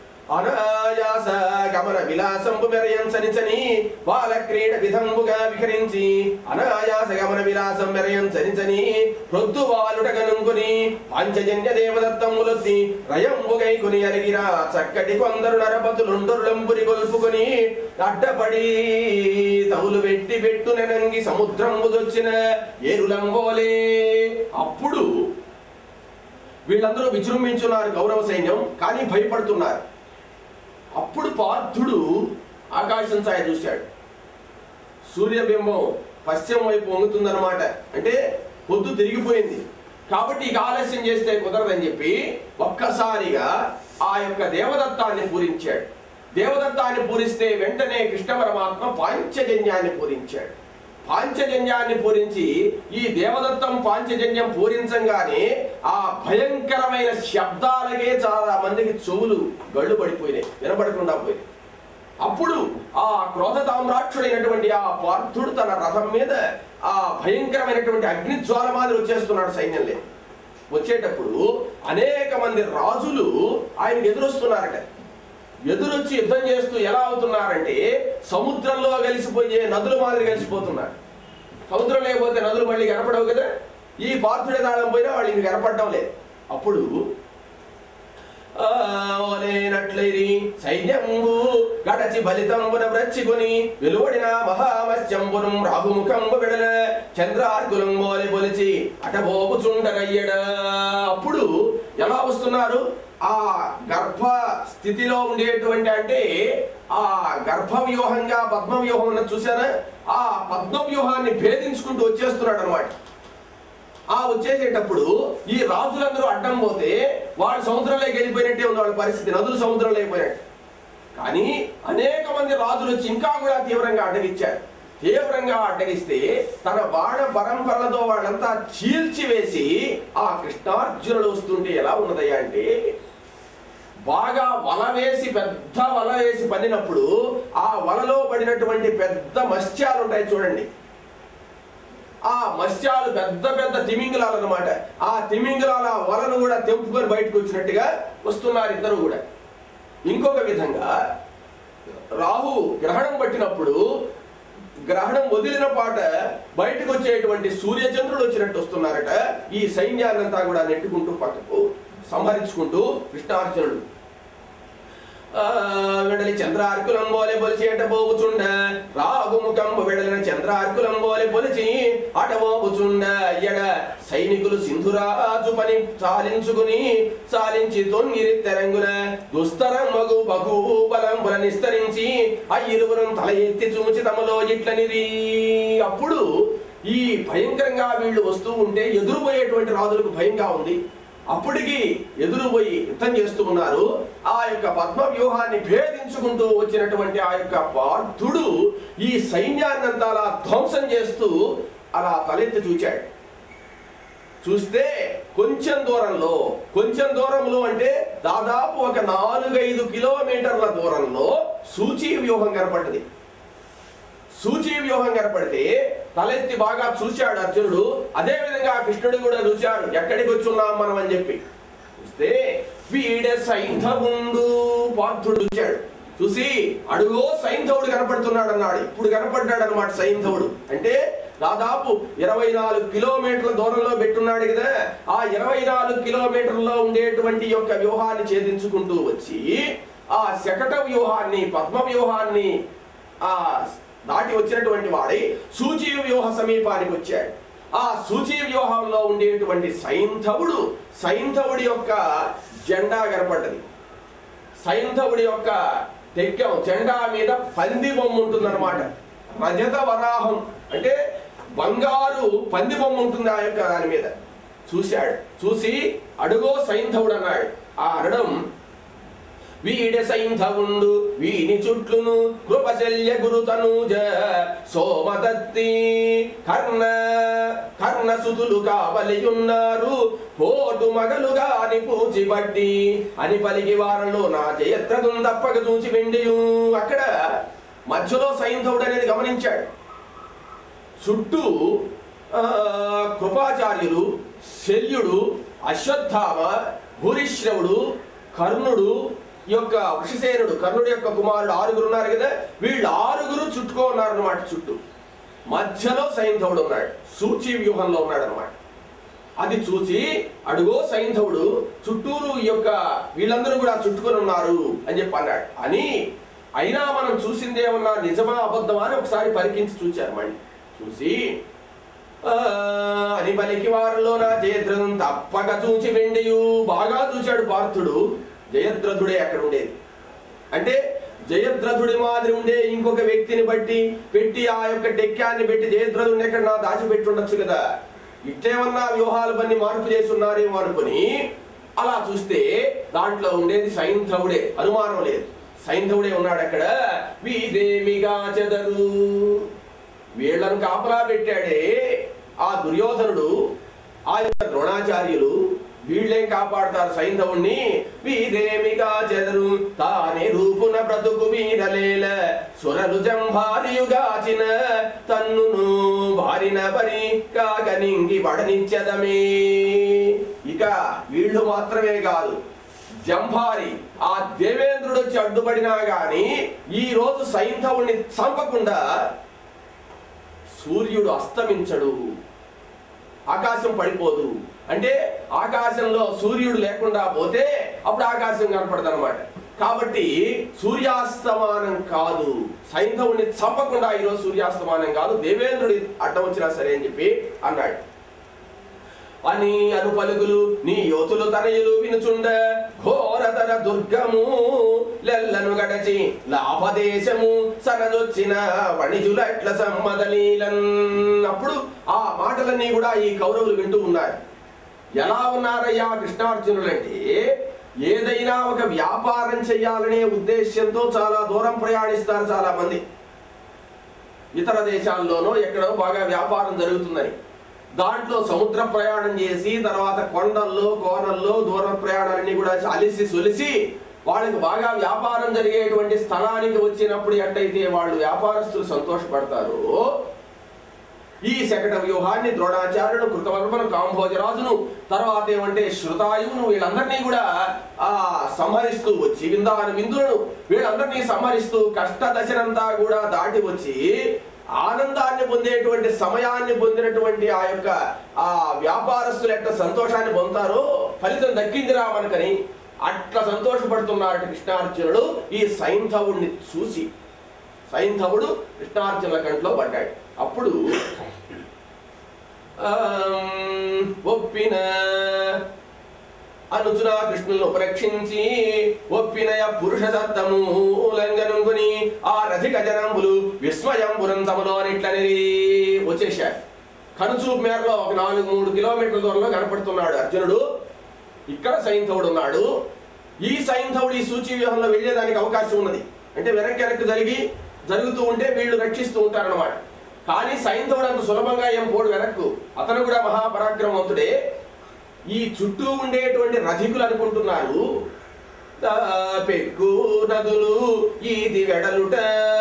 అనాయాస గమన విలాసంపు మెరయంచనిచని బాల క్రీడ విధంబుగా విహరించి అనాయాస గమన విలాసం మెరయంచనిచని ప్రొద్దు వాలుట గనుంకుని పంచజన్య దేవదత్తములొత్తి రయంబుగై కొని అరిగిరా చక్కటి కొందరు నరపతులుండొర్లంపురి గొల్పుకొని అడ్డపడి తవులు వెట్టి పెట్టు నెనంగి సముద్రంబు దొచ్చిన ఏరులంబోలే అప్పుడు వీళ్ళందరూ విజృంభించున్నారు కౌరవ సైన్యం కానీ భయపడుతున్నారు అప్పుడు పార్థుడు ఆకాశం ఛాయ చూశాడు సూర్యబింబం పశ్చిమ వైపు వంగుతుందన్నమాట అంటే పొద్దు తిరిగిపోయింది కాబట్టి ఇక ఆలస్యం చేస్తే కుదరదని చెప్పి ఒక్కసారిగా ఆ యొక్క దేవదత్తాన్ని పూరించాడు దేవదత్తాన్ని పూరిస్తే వెంటనే కృష్ణ పరమాత్మ పాంచజన్యాన్ని పూరించాడు పాంచజన్యాన్ని పూరించి ఈ దేవదత్తం పాంచజన్యం పూరించంగానే ఆ భయంకరమైన శబ్దాలకే చాలా మందికి చెవులు గళ్ళు పడిపోయినాయి వినబడకుండా పోయినాయి అప్పుడు ఆ క్రోధ తామ్రాక్షుడైనటువంటి ఆ పార్థుడు తన రథం మీద ఆ భయంకరమైనటువంటి అగ్నిజ్వాల మాదిరి వచ్చేస్తున్నాడు సైన్యంలో వచ్చేటప్పుడు అనేక మంది రాజులు ఆయనకు ఎదురొస్తున్నారట ఎదురొచ్చి యుద్ధం చేస్తూ ఎలా అవుతున్నారంటే సముద్రంలో కలిసిపోయే నదుల మాదిరి కలిసిపోతున్నారు సముద్రం లేకపోతే నదులు మళ్ళీ కనపడవు కదా ఈ పార్థుడే తాళం పోయినా వాళ్ళు ఇంక కనపడడం లేదు అప్పుడు ఓలేనట్లయిరి సైన్యంబు గడచి బలితంబున వ్రచ్చికొని వెలువడిన మహామత్స్యంబునం రాహుముఖంబు విడల చంద్రార్కులం మోలి పొలిచి అటబోపుచుండనయ్యడ అప్పుడు ఎలా వస్తున్నారు ఆ గర్భ స్థితిలో ఉండేటువంటి అంటే ఆ గర్భ వ్యూహంగా పద్మ వ్యూహం ఉన్నది చూసారా ఆ పద్మ వ్యూహాన్ని భేదించుకుంటూ వచ్చేస్తున్నాడు అనమాట ఆ వచ్చేసేటప్పుడు ఈ రాజులందరూ అడ్డం పోతే వాళ్ళు సముద్రంలోకి వెళ్ళిపోయినట్టే ఉంది వాళ్ళ పరిస్థితి నదులు సముద్రంలో అయిపోయినట్టు కానీ అనేక మంది రాజులు వచ్చి ఇంకా కూడా తీవ్రంగా అడ్డగిచ్చారు తీవ్రంగా అడ్డగిస్తే తన బాణ పరంపరలతో వాళ్ళంతా చీల్చివేసి ఆ కృష్ణార్జునుడు వస్తుంటే ఎలా ఉన్నదయ్యా అంటే బాగా వల వేసి పెద్ద వల వేసి పడినప్పుడు ఆ వలలో పడినటువంటి పెద్ద మత్స్యాలు ఉంటాయి చూడండి ఆ మత్స్యాలు పెద్ద పెద్ద తిమింగలాలు అన్నమాట ఆ తిమింగలాల వలను కూడా తెంపుకొని బయటకు వచ్చినట్టుగా వస్తున్నారు ఇద్దరు కూడా ఇంకొక విధంగా రాహు గ్రహణం పట్టినప్పుడు గ్రహణం వదిలిన పాట బయటకు వచ్చేటువంటి సూర్యచంద్రుడు వచ్చినట్టు వస్తున్నారట ఈ సైన్యాన్నంతా కూడా నెట్టుకుంటూ పక్కకు సంహరించుకుంటూ కృష్ణార్జునుడు ఆ, వెడలి చంద్రార్కులం బోలే పొలిచి అట పోవుచుండ రాగుముఖంబు వెడలిన చంద్రార్కులం బోలే పొలిచి అట పోవుచుండ ఎడ సైనికులు సింధురాజు పని సాలించుకుని సాలించి తొంగిరి తెరంగున దుస్తరం మగు బహుబలంబుల నిస్తరించి ఆ ఇరువురం తల ఎత్తి చూచి తమలో ఇట్లనిది అప్పుడు ఈ భయంకరంగా వీళ్ళు వస్తూ ఉంటే ఎదురుపోయేటువంటి రాజులకు భయంగా ఉంది అప్పటికి ఎదురుపోయి యుద్ధం చేస్తూ ఉన్నారు ఆ యొక్క పద్మ వ్యూహాన్ని భేదించుకుంటూ వచ్చినటువంటి ఆ యొక్క పార్థుడు ఈ సైన్యాన్నంతా అలా ధ్వంసం చేస్తూ అలా తలెత్తి చూచాడు చూస్తే కొంచెం దూరంలో కొంచెం దూరంలో అంటే దాదాపు ఒక నాలుగైదు కిలోమీటర్ల దూరంలో సూచీ వ్యూహం కనపడ్డది సూచీ వ్యూహం కనపడితే తలెత్తి బాగా చూశాడు అర్జునుడు అదే విధంగా కృష్ణుడు కూడా చూశాడు ఎక్కడికి వచ్చున్నాం మనం అని చెప్పి చూస్తే వీడే సైంధవుండు పార్థుడు చూశాడు చూసి అడుగో సైంధవుడు కనపడుతున్నాడు అన్నాడు ఇప్పుడు కనపడ్డాడు అనమాట సైంధవుడు అంటే దాదాపు ఇరవై నాలుగు కిలోమీటర్ల దూరంలో పెట్టున్నాడు కదా ఆ ఇరవై నాలుగు కిలోమీటర్లో ఉండేటువంటి యొక్క వ్యూహాన్ని ఛేదించుకుంటూ వచ్చి ఆ శకట వ్యూహాన్ని పద్మ వ్యూహాన్ని ఆ దాటి వచ్చినటువంటి వాడై సూచీ వ్యూహ సమీపానికి వచ్చాడు ఆ సూచీ వ్యూహంలో ఉండేటువంటి సైంధవుడు సైంధవుడి యొక్క జెండా కనపడ్డది సైంధవుడి యొక్క తెగ్గం జెండా మీద పంది బొమ్మ ఉంటుందన్నమాట రజత వరాహం అంటే బంగారు పంది బొమ్మ ఉంటుంది ఆ యొక్క దాని మీద చూశాడు చూసి అడుగో సైంధవుడు అన్నాడు ఆ అనడం వీడ సైంధవుండు వీని చుట్లును కృపశల్య గురుతనూజ సోమదత్తి కర్ణ కర్ణ సుతులు కావలియున్నారు పోటు మగలుగా అని పూచిబట్టి అని పలికి వారంలో నా జయత్రదుం తప్పక చూచి వెండియు అక్కడ మధ్యలో సైంధవుడు అనేది గమనించాడు చుట్టూ ఆ, కృపాచార్యులు శల్యుడు అశ్వత్థామ భూరిశ్రవుడు కర్ణుడు ఈ యొక్క వృషసేనుడు కర్ణుడి యొక్క కుమారుడు ఆరుగురు ఉన్నారు కదా వీళ్ళు ఆరుగురు చుట్టుకో ఉన్నారు అనమాట చుట్టూ మధ్యలో సైంధవుడు ఉన్నాడు సూచి వ్యూహంలో ఉన్నాడు అనమాట అది చూసి అడుగో సైంధవుడు చుట్టూరు ఈ యొక్క వీళ్ళందరూ కూడా చుట్టుకొని ఉన్నారు అని చెప్పి అన్నాడు అని అయినా మనం చూసిందేమన్నా నిజమా అబద్ధమా అని ఒకసారి పరికించి చూచారు మళ్ళీ చూసి ఆ, అని పలికి వారిలో నా జయద్రథం తప్పక చూచి వెండియు బాగా చూశాడు పార్థుడు జయద్రథుడే అక్కడ ఉండేది అంటే జయద్రథుడి మాదిరి ఉండే ఇంకొక వ్యక్తిని బట్టి పెట్టి ఆ యొక్క డెక్కాన్ని పెట్టి జయద్రథుడిని ఎక్కడ నా దాచిపెట్టి ఉండొచ్చు కదా ఇట్టేమన్నా వ్యూహాలు పని మార్పు చేసి ఉన్నారేమో అనుకుని అలా చూస్తే దాంట్లో ఉండేది సైంధవుడే అనుమానం లేదు సైంధవుడే ఉన్నాడు అక్కడ వీదేమిగా చెదరు వీళ్ళను కాపలా పెట్టాడే ఆ దుర్యోధనుడు ఆ యొక్క ద్రోణాచార్యులు వీళ్ళేం కాపాడతారు సైంధవుణ్ణి వీరేమిగా చెదరు తానే రూపున బ్రతుకు వీరలేల సురలు జంభారియుగాచిన తన్నును బారిన పరి కాగనింగి పడనిచ్చదమే ఇక వీళ్ళు మాత్రమే కాదు జంభారి ఆ దేవేంద్రుడు వచ్చి అడ్డుపడినా గాని ఈ రోజు సైంధవుణ్ణి చంపకుండా సూర్యుడు అస్తమించడు ఆకాశం పడిపోదు అంటే ఆకాశంలో సూర్యుడు లేకుండా పోతే అప్పుడు ఆకాశం కనపడదు అనమాట కాబట్టి సూర్యాస్తమానం కాదు సైంధవుని చంపకుండా ఈరోజు సూర్యాస్తమానం కాదు దేవేంద్రుడి అడ్డం వచ్చినా సరే అని చెప్పి అన్నాడు అని అను పలుకులు నీ యోతులు తనయులు వినుచుండ ఘోరతర దుర్గము లెల్లను గడచి లాభదేశము సనదొచ్చిన వణిజులట్ల సమ్మదలీలన్ అప్పుడు ఆ మాటలన్నీ కూడా ఈ కౌరవులు వింటూ ఉన్నారు ఎలా ఉన్నారయ్యా కృష్ణార్జునులంటే ఏదైనా ఒక వ్యాపారం చేయాలనే ఉద్దేశ్యంతో చాలా దూరం ప్రయాణిస్తారు చాలా మంది ఇతర దేశాల్లోనో ఎక్కడో బాగా వ్యాపారం జరుగుతుందని దాంట్లో సముద్ర ప్రయాణం చేసి తర్వాత కొండల్లో కోనల్లో దూర ప్రయాణాలన్నీ కూడా అలిసి సొలిసి వాళ్ళకి బాగా వ్యాపారం జరిగేటువంటి స్థలానికి వచ్చినప్పుడు ఎట్టయితే వాళ్ళు వ్యాపారస్తులు సంతోషపడతారో ఈ శకట వ్యూహాన్ని ద్రోణాచార్యుడు కృతవర్మను కాంభోజరాజును తర్వాత ఏమంటే శృతాయువును వీళ్ళందరినీ కూడా ఆ సంహరిస్తూ వచ్చి విందాను విందులను వీళ్ళందరినీ సంహరిస్తూ కష్ట దశనంతా కూడా దాటి వచ్చి ఆనందాన్ని పొందేటువంటి సమయాన్ని పొందినటువంటి ఆ యొక్క ఆ వ్యాపారస్తుల యొక్క సంతోషాన్ని పొందుతారో ఫలితం దక్కిందిరా మనకని అట్లా సంతోషపడుతున్నాడు కృష్ణార్జునుడు ఈ సైంధవుడిని చూసి సైంధవుడు కృష్ణార్జునుల కంట్లో పడ్డాడు అప్పుడు ఆమ్, ఒప్పిన అనుచున కృష్ణులను ఉపరక్షించి ఒప్పినయ పురుష సత్తము లంగనుకొని ఆ రథిక జనంబులు విస్మయంపురం తమలోనిట్లని వచ్చేశారు కనుచూపు మేరలో ఒక నాలుగు మూడు కిలోమీటర్ల దూరంలో కనపడుతున్నాడు అర్జునుడు ఇక్కడ సైంధవుడు ఉన్నాడు ఈ సైంధవుడు ఈ సూచి వ్యూహంలో వెళ్ళేదానికి అవకాశం ఉన్నది అంటే వెనక్కి వెనక్కి జరిగి జరుగుతూ ఉంటే వీళ్ళు రక్షిస్తూ ఉంటారన్నమాట కానీ సైంధవుడు అంత సులభంగా ఏం పోడు వెనక్కు అతను కూడా మహాపరాక్రమవంతుడే ఈ చుట్టూ ఉండేటువంటి రథికులు అనుకుంటున్నారు "దా పెక్కు నదులు ఈది వెడలుట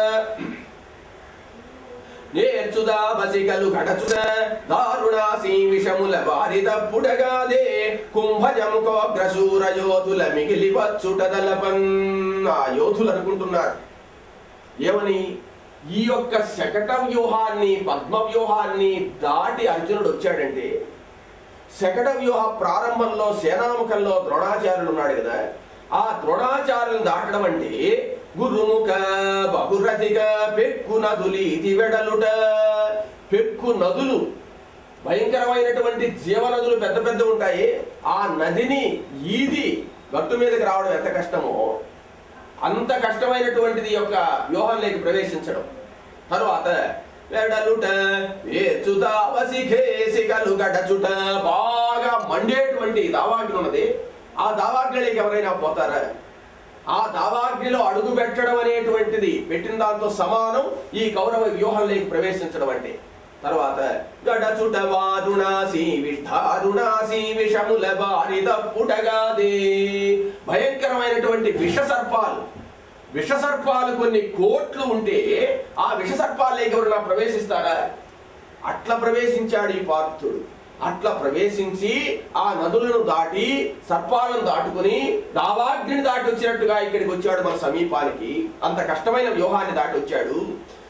నేర్చుదా బసికలు గడచుద దారుణాసి విషముల వారి తప్పుడగాదే కుంభజముకోగ్రశూర యోధుల మిగిలి వచ్చుటదలపన్ ఆ యోధులు అనుకుంటున్నారు ఏమని ఈ యొక్క శకట వ్యూహాన్ని పద్మ వ్యూహాన్ని దాటి అర్జునుడు వచ్చాడంటే శకట వ్యూహ ప్రారంభంలో సేనాముఖంలో ద్రోణాచార్యులు ఉన్నాడు కదా ఆ ద్రోణాచార్యులను దాటడం అంటే గురుముఖ బహురథిక పెక్కు నదులు ఇది వెడలుట పెక్కు నదులు భయంకరమైనటువంటి జీవనదులు పెద్ద పెద్ద ఉంటాయి ఆ నదిని ఈది గట్టు మీదకి రావడం ఎంత కష్టమో అంత కష్టమైనటువంటిది ఈ యొక్క వ్యూహంలోకి ప్రవేశించడం తరువాత వెడలుట వేచుదావసిఖేసికలు గడచుట బాగా మండేటువంటి దావాగ్ని ఉన్నది ఆ దావాగ్నిలోకి ఎవరైనా పోతారా ఆ దావాగ్నిలో అడుగు పెట్టడం అనేటువంటిది పెట్టిన దాంతో సమానం ఈ కౌరవ వ్యూహంలోకి ప్రవేశించడం అంటే తర్వాత గడచుట వారుణాసి విష్ఠారుణాసి విషముల బారి తప్పుటగాదే భయంకరమైనటువంటి విష సర్పాలు విష సర్పాలు కొన్ని కోట్లు ఉంటే ఆ విష సర్పాలలోకి ఎవరైనా ప్రవేశిస్తారా అట్లా ప్రవేశించాడు ఈ పార్థుడు అట్లా ప్రవేశించి ఆ నదులను దాటి సర్పాలను దాటుకుని దావాగ్నిని దాటి వచ్చినట్టుగా ఇక్కడికి వచ్చాడు మన సమీపానికి అంత కష్టమైన వ్యూహాన్ని దాటి వచ్చాడు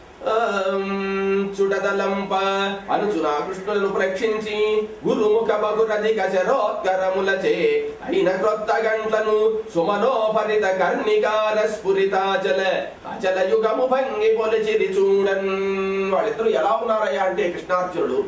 ఆమ్, చుడదలంప అనుచున కృష్ణులను రక్షించి గురుముఖ బగురధిక శరోత్కరములచే అయిన క్రొత్త గంటలను సుమనోపరిత కర్ణికార స్ఫురితాచల అచల యుగము భంగి పొలిచిరి చూడన్ వాళ్ళిద్దరూ ఎలా ఉన్నారయ్యా అంటే కృష్ణార్జునుడు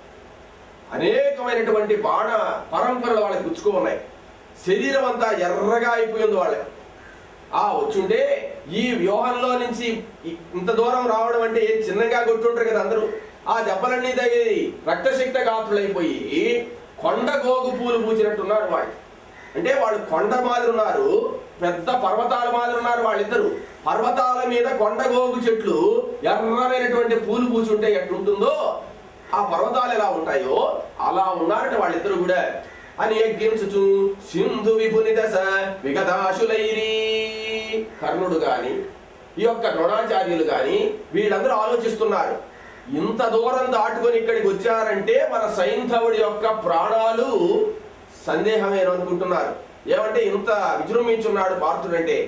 అనేకమైనటువంటి బాణ పరంపరలు వాళ్ళకి గుచ్చుకో ఉన్నాయి శరీరం అంతా ఎర్రగా అయిపోయింది వాళ్ళకి ఆ వచ్చుంటే ఈ వ్యూహంలో నుంచి ఇ- ఇంత దూరం రావడం అంటే ఏం చిన్నగా కొట్టుంటారు కదా అందరూ ఆ దెబ్బలన్నీ తగిలి రక్తశక్త గాత్రులైపోయి కొండ గోగు పూలు పూచినట్టున్నారు వాళ్ళు అంటే వాళ్ళు కొండ మాదిరి ఉన్నారు పెద్ద పర్వతాల మాదిరి ఉన్నారు వాళ్ళిద్దరు పర్వతాల మీద కొండ గోగు చెట్లు ఎర్రమైనటువంటి పూలు పూచుంటే ఎట్లుంటుందో ఆ పర్వతాలు ఎలా ఉంటాయో అలా ఉన్నారట వాళ్ళిద్దరు కూడా అని యజ్ఞించుచు సింధు విభుని దశ విగదాశులైరి కర్ణుడు గాని ఈ యొక్క ద్రోణాచార్యులు గాని వీళ్ళందరూ ఆలోచిస్తున్నారు ఇంత దూరం దాటుకొని ఇక్కడికి వచ్చారంటే మన సైంధవుడి యొక్క ప్రాణాలు సందేహమేను అనుకుంటున్నారు ఏమంటే ఇంత విజృంభించున్నాడు పార్థుడంటే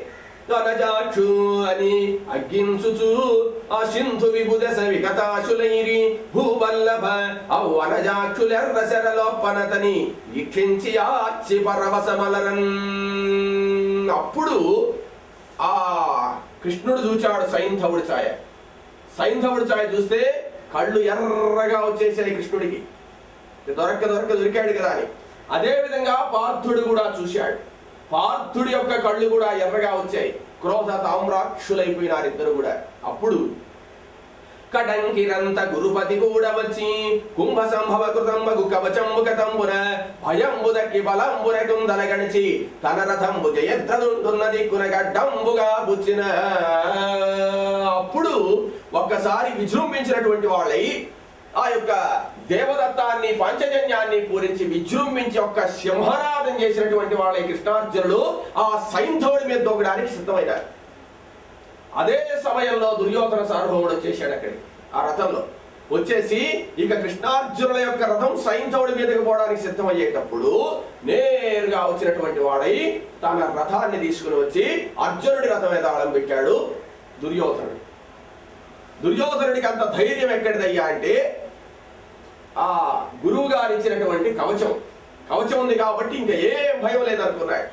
కనజాక్షు అని అగ్గించుచు ఆ సింధు విబుదశ విగతాశులైరి భూవల్లభ అవు అనజాక్షులెర్ర శరలోపనతని వీక్షించి ఆచి పరవశమలరన్ అప్పుడు ఆ కృష్ణుడు చూచాడు సైంధవుడి ఛాయ సైంధవుడి ఛాయ చూస్తే కళ్ళు ఎర్రగా వచ్చేసాయి కృష్ణుడికి దొరక్క దొరక్క దొరికాడు కదా అని అదే విధంగా పార్థుడు కూడా చూశాడు పార్థుడి యొక్క కళ్ళు కూడా ఎర్రగా వచ్చాయి క్రోధ తామ్రాక్షులైపోయినారు ఇద్దరు కూడా అప్పుడు కడంకిరంత గురుపతి కూడా వచ్చి కుంభ సంభవ కృతంబగు కవచంబు కతంబున భయంబుదకి బలంబున కుందల గణిచి తన రథంబు జయద్రదుంటున్న దిక్కున గడ్డంబుగా బుచ్చిన అప్పుడు ఒక్కసారి విజృంభించినటువంటి వాళ్ళై ఆ యొక్క దేవదత్తాన్ని పంచజన్యాన్ని పూరించి విజృంభించి ఒక్క సింహనాదం చేసినటువంటి వాళ్ళ ఈ కృష్ణార్జునుడు ఆ సైంధవుడి మీద దూకడానికి సిద్ధమైనారు అదే సమయంలో దుర్యోధన సార్వభౌముడు వచ్చేసాడు అక్కడికి ఆ రథంలో వచ్చేసి ఇక కృష్ణార్జునుల యొక్క రథం సైంధవుడి మీదకి పోవడానికి సిద్ధమయ్యేటప్పుడు నేరుగా వచ్చినటువంటి వాడై తన రథాన్ని తీసుకుని వచ్చి అర్జునుడి రథం మీద ఆళం పెట్టాడు దుర్యోధనుడు దుర్యోధనుడికి అంత ధైర్యం ఎక్కడిదయ్యా అంటే ఆ గురువు గారు ఇచ్చినటువంటి కవచం కవచం ఉంది కాబట్టి ఇంకా ఏం భయం లేదనుకున్నాడు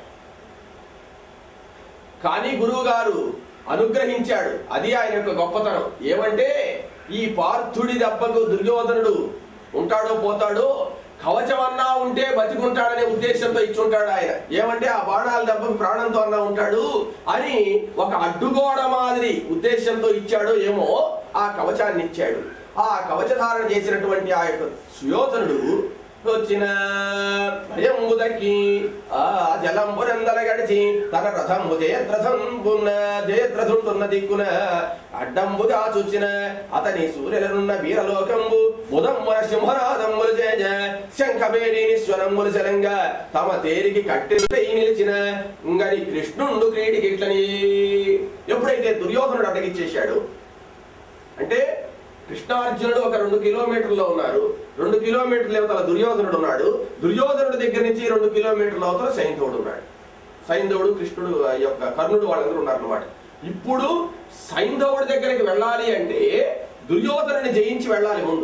కానీ గురువు గారు అనుగ్రహించాడు అది ఆయన యొక్క గొప్పతనం ఏమంటే ఈ పార్థుడి దెబ్బకు దుర్యోధనుడు ఉంటాడో పోతాడో కవచం అన్నా ఉంటే బతికుంటాడనే ఉద్దేశంతో ఇచ్చుంటాడు ఆయన ఏమంటే ఆ బాణాల దెబ్బకు ప్రాణంతో అన్నా ఉంటాడు అని ఒక అడ్డుగోడ మాదిరి ఉద్దేశంతో ఇచ్చాడో ఏమో ఆ కవచాన్ని ఇచ్చాడు ఆ కవచధారణ చేసినటువంటి ఆ యొక్క సుయోధనుడు వచ్చిన భయంబు దక్కి ఆ జలంబునందల గడిచి తన రథంబు జయద్రథంబున్న జయద్రథుంటున్న దిక్కున అడ్డంబుగా చూచిన అతని సూర్యులనున్న వీరలోకంబు ముదంబున సింహనాదమ్ములు చేజ శంఖబేరి నిశ్వరమ్ములు చలంగా తమ తేరికి కట్టెలపై నిలిచిన ఇంగని కృష్ణుండు క్రీడికిట్లని ఎప్పుడైతే దుర్యోధనుడు అడ్డగిచ్చేశాడు అంటే కృష్ణార్జునుడు ఒక రెండు కిలోమీటర్లో ఉన్నారు రెండు కిలోమీటర్ల అవతల దుర్యోధనుడు ఉన్నాడు దుర్యోధనుడి దగ్గర నుంచి రెండు కిలోమీటర్ల అవతల సైంధవుడు ఉన్నాడు సైంధవుడు కృష్ణుడు ఆ యొక్క కర్ణుడు వాళ్ళందరూ ఉన్నారు అన్నమాట ఇప్పుడు సైంధవుడి దగ్గరికి వెళ్ళాలి అంటే దుర్యోధనుని జయించి వెళ్ళాలి ముందు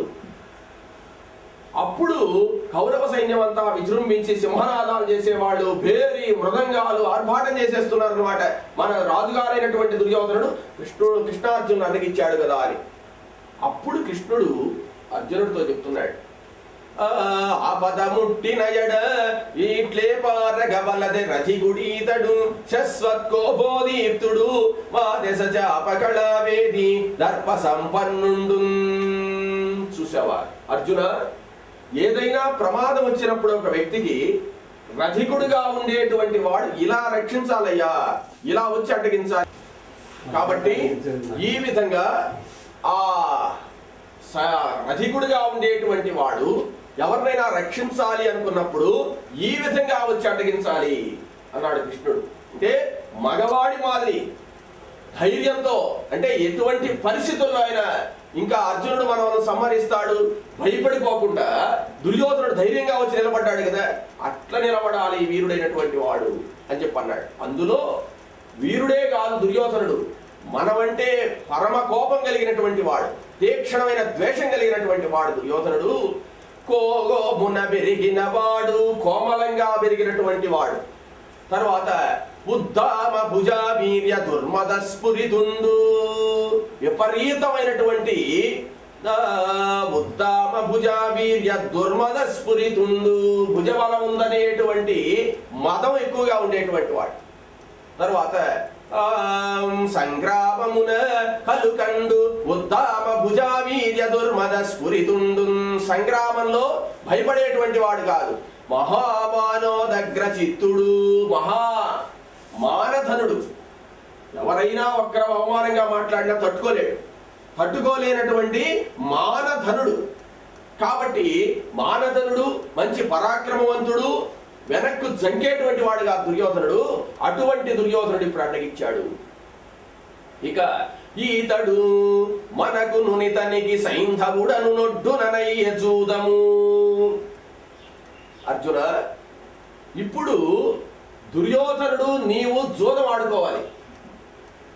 అప్పుడు కౌరవ సైన్యం అంతా విజృంభించి సింహనాదాలు చేసేవాళ్ళు భేరి మృదంగాలు ఆర్భాటం చేసేస్తున్నారు అనమాట మన రాజుగారైనటువంటి దుర్యోధనుడు కృష్ణుడు కృష్ణార్జునుడు అడ్డగిచ్చాడు కదా అని అప్పుడు కృష్ణుడు అర్జునుడితో చెప్తున్నాడు "ఆ, ఆపద ముట్టిన ఎడ ఈట్లే పారగవలదే రథిగుడీతడు శశ్వత్కోపోదీప్తుడు మా దశ చాపకళావేది దర్ప సంపన్నుండు చూసావా అర్జున ఏదైనా ప్రమాదం వచ్చినప్పుడు ఒక వ్యక్తికి రథికుడుగా ఉండేటువంటి వాడు ఇలా రక్షించాలయ్యా ఇలా వచ్చి అడ్డగించాలి కాబట్టి ఈ విధంగా ఆ స- రథికుడిగా ఉండేటువంటి వాడు ఎవరినైనా రక్షించాలి అనుకున్నప్పుడు ఈ విధంగా వచ్చి అడ్డగించాలి అన్నాడు కృష్ణుడు అంటే మగవాడి మాదిరి ధైర్యంతో అంటే ఎటువంటి పరిస్థితుల్లో ఆయన ఇంకా అర్జునుడు మనల్ని సంహరిస్తాడు భయపడిపోకుండా దుర్యోధనుడు ధైర్యంగా వచ్చి నిలబడ్డాడు కదా అట్లా నిలబడాలి వీరుడైనటువంటి వాడు అని చెప్పి అన్నాడు అందులో వీరుడే కాదు దుర్యోధనుడు మనమంటే పరమ కోపం కలిగినటువంటి వాడు తీక్షణమైన ద్వేషం కలిగినటువంటి వాడు దుర్యోధనుడు కోగోమున పెరిగిన వాడు కోమలంగా పెరిగినటువంటి వాడు తర్వాత ఉద్దామ భుజా వీర్య దుర్మద స్ఫురితుండు విపరీతమైనటువంటి ఆ, ఉద్దామ భుజా వీర్య దుర్మద స్ఫురితుండు భుజబలం ఉందనేటువంటి మదం ఎక్కువగా ఉండేటువంటి వాడు తర్వాత ఆం సంగ్రామమున కలుకండు ఉద్దామ భుజా వీర్య దుర్మద స్ఫురితుండు సంగ్రామంలో భయపడేటువంటి వాడు కాదు మహామానోదగ్ర చిత్తుడు మహా మానధనుడు ఎవరైనా ఒక్కర అవమానంగా మాట్లాడినా తట్టుకోలేడు తట్టుకోలేనటువంటి మానధనుడు కాబట్టి మానధనుడు మంచి పరాక్రమవంతుడు వెనక్కు జంకేటువంటి వాడుగా దుర్యోధనుడు అటువంటి దుర్యోధనుడు ఇప్పుడు అడ్డగిచ్చాడు ఇక ఈతడు మనకు నునితనికి సైంధవుడను నొడ్డుననయ్య చూదము అర్జున ఇప్పుడు దుర్యోధనుడు నీవు జూదం ఆడుకోవాలి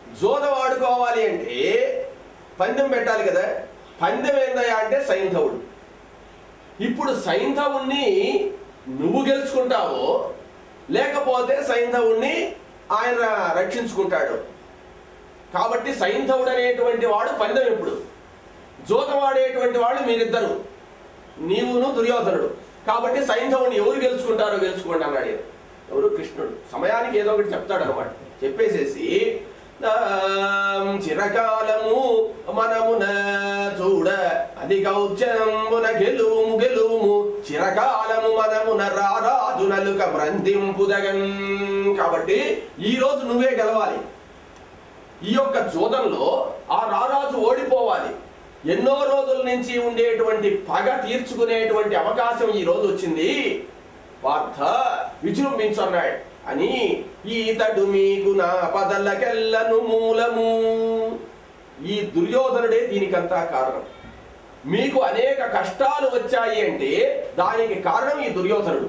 జోదం ఆడుకోవాలి అంటే పందెం పెట్టాలి కదా పందెం ఏందయ్యా అంటే సైంధవుడు ఇప్పుడు సైంధవుణ్ణి నువ్వు గెలుచుకుంటావో లేకపోతే సైంధవుణ్ణి ఆయన రక్షించుకుంటాడు కాబట్టి సైంధవుడు అనేటువంటి వాడు పందెం ఇప్పుడు జోదవాడేటువంటి వాడు మీరిద్దరు నీవును దుర్యోధనుడు కాబట్టి సైంధవుని ఎవరు గెలుచుకుంటారో గెలుచుకోండి అన్నాడు ఈయన. ఎవరు కృష్ణుడు సమయానికి ఏదో ఒకటి చెప్తాడు అనమాట చెప్పేసేసి "నాం చిరకాలము మనమున చూడ అది గౌచనంబున గెలుము గెలుము చిరకాలము మనమున రారాజు నలుక మ్రందింపుదగన్ కాబట్టి ఈ రోజు నువ్వే గెలవాలి ఈ యొక్క జోదంలో ఆ రారాజు ఓడిపోవాలి ఎన్నో రోజుల నుంచి ఉండేటువంటి పగ తీర్చుకునేటువంటి అవకాశం ఈ రోజు వచ్చింది పార్థ విజృంభించన్నాడు అని ఈతడు మీకు నా పదలకెల్లను మూలము ఈ దుర్యోధనుడే దీనికంతా కారణం మీకు అనేక కష్టాలు వచ్చాయి అంటే దానికి కారణం ఈ దుర్యోధనుడు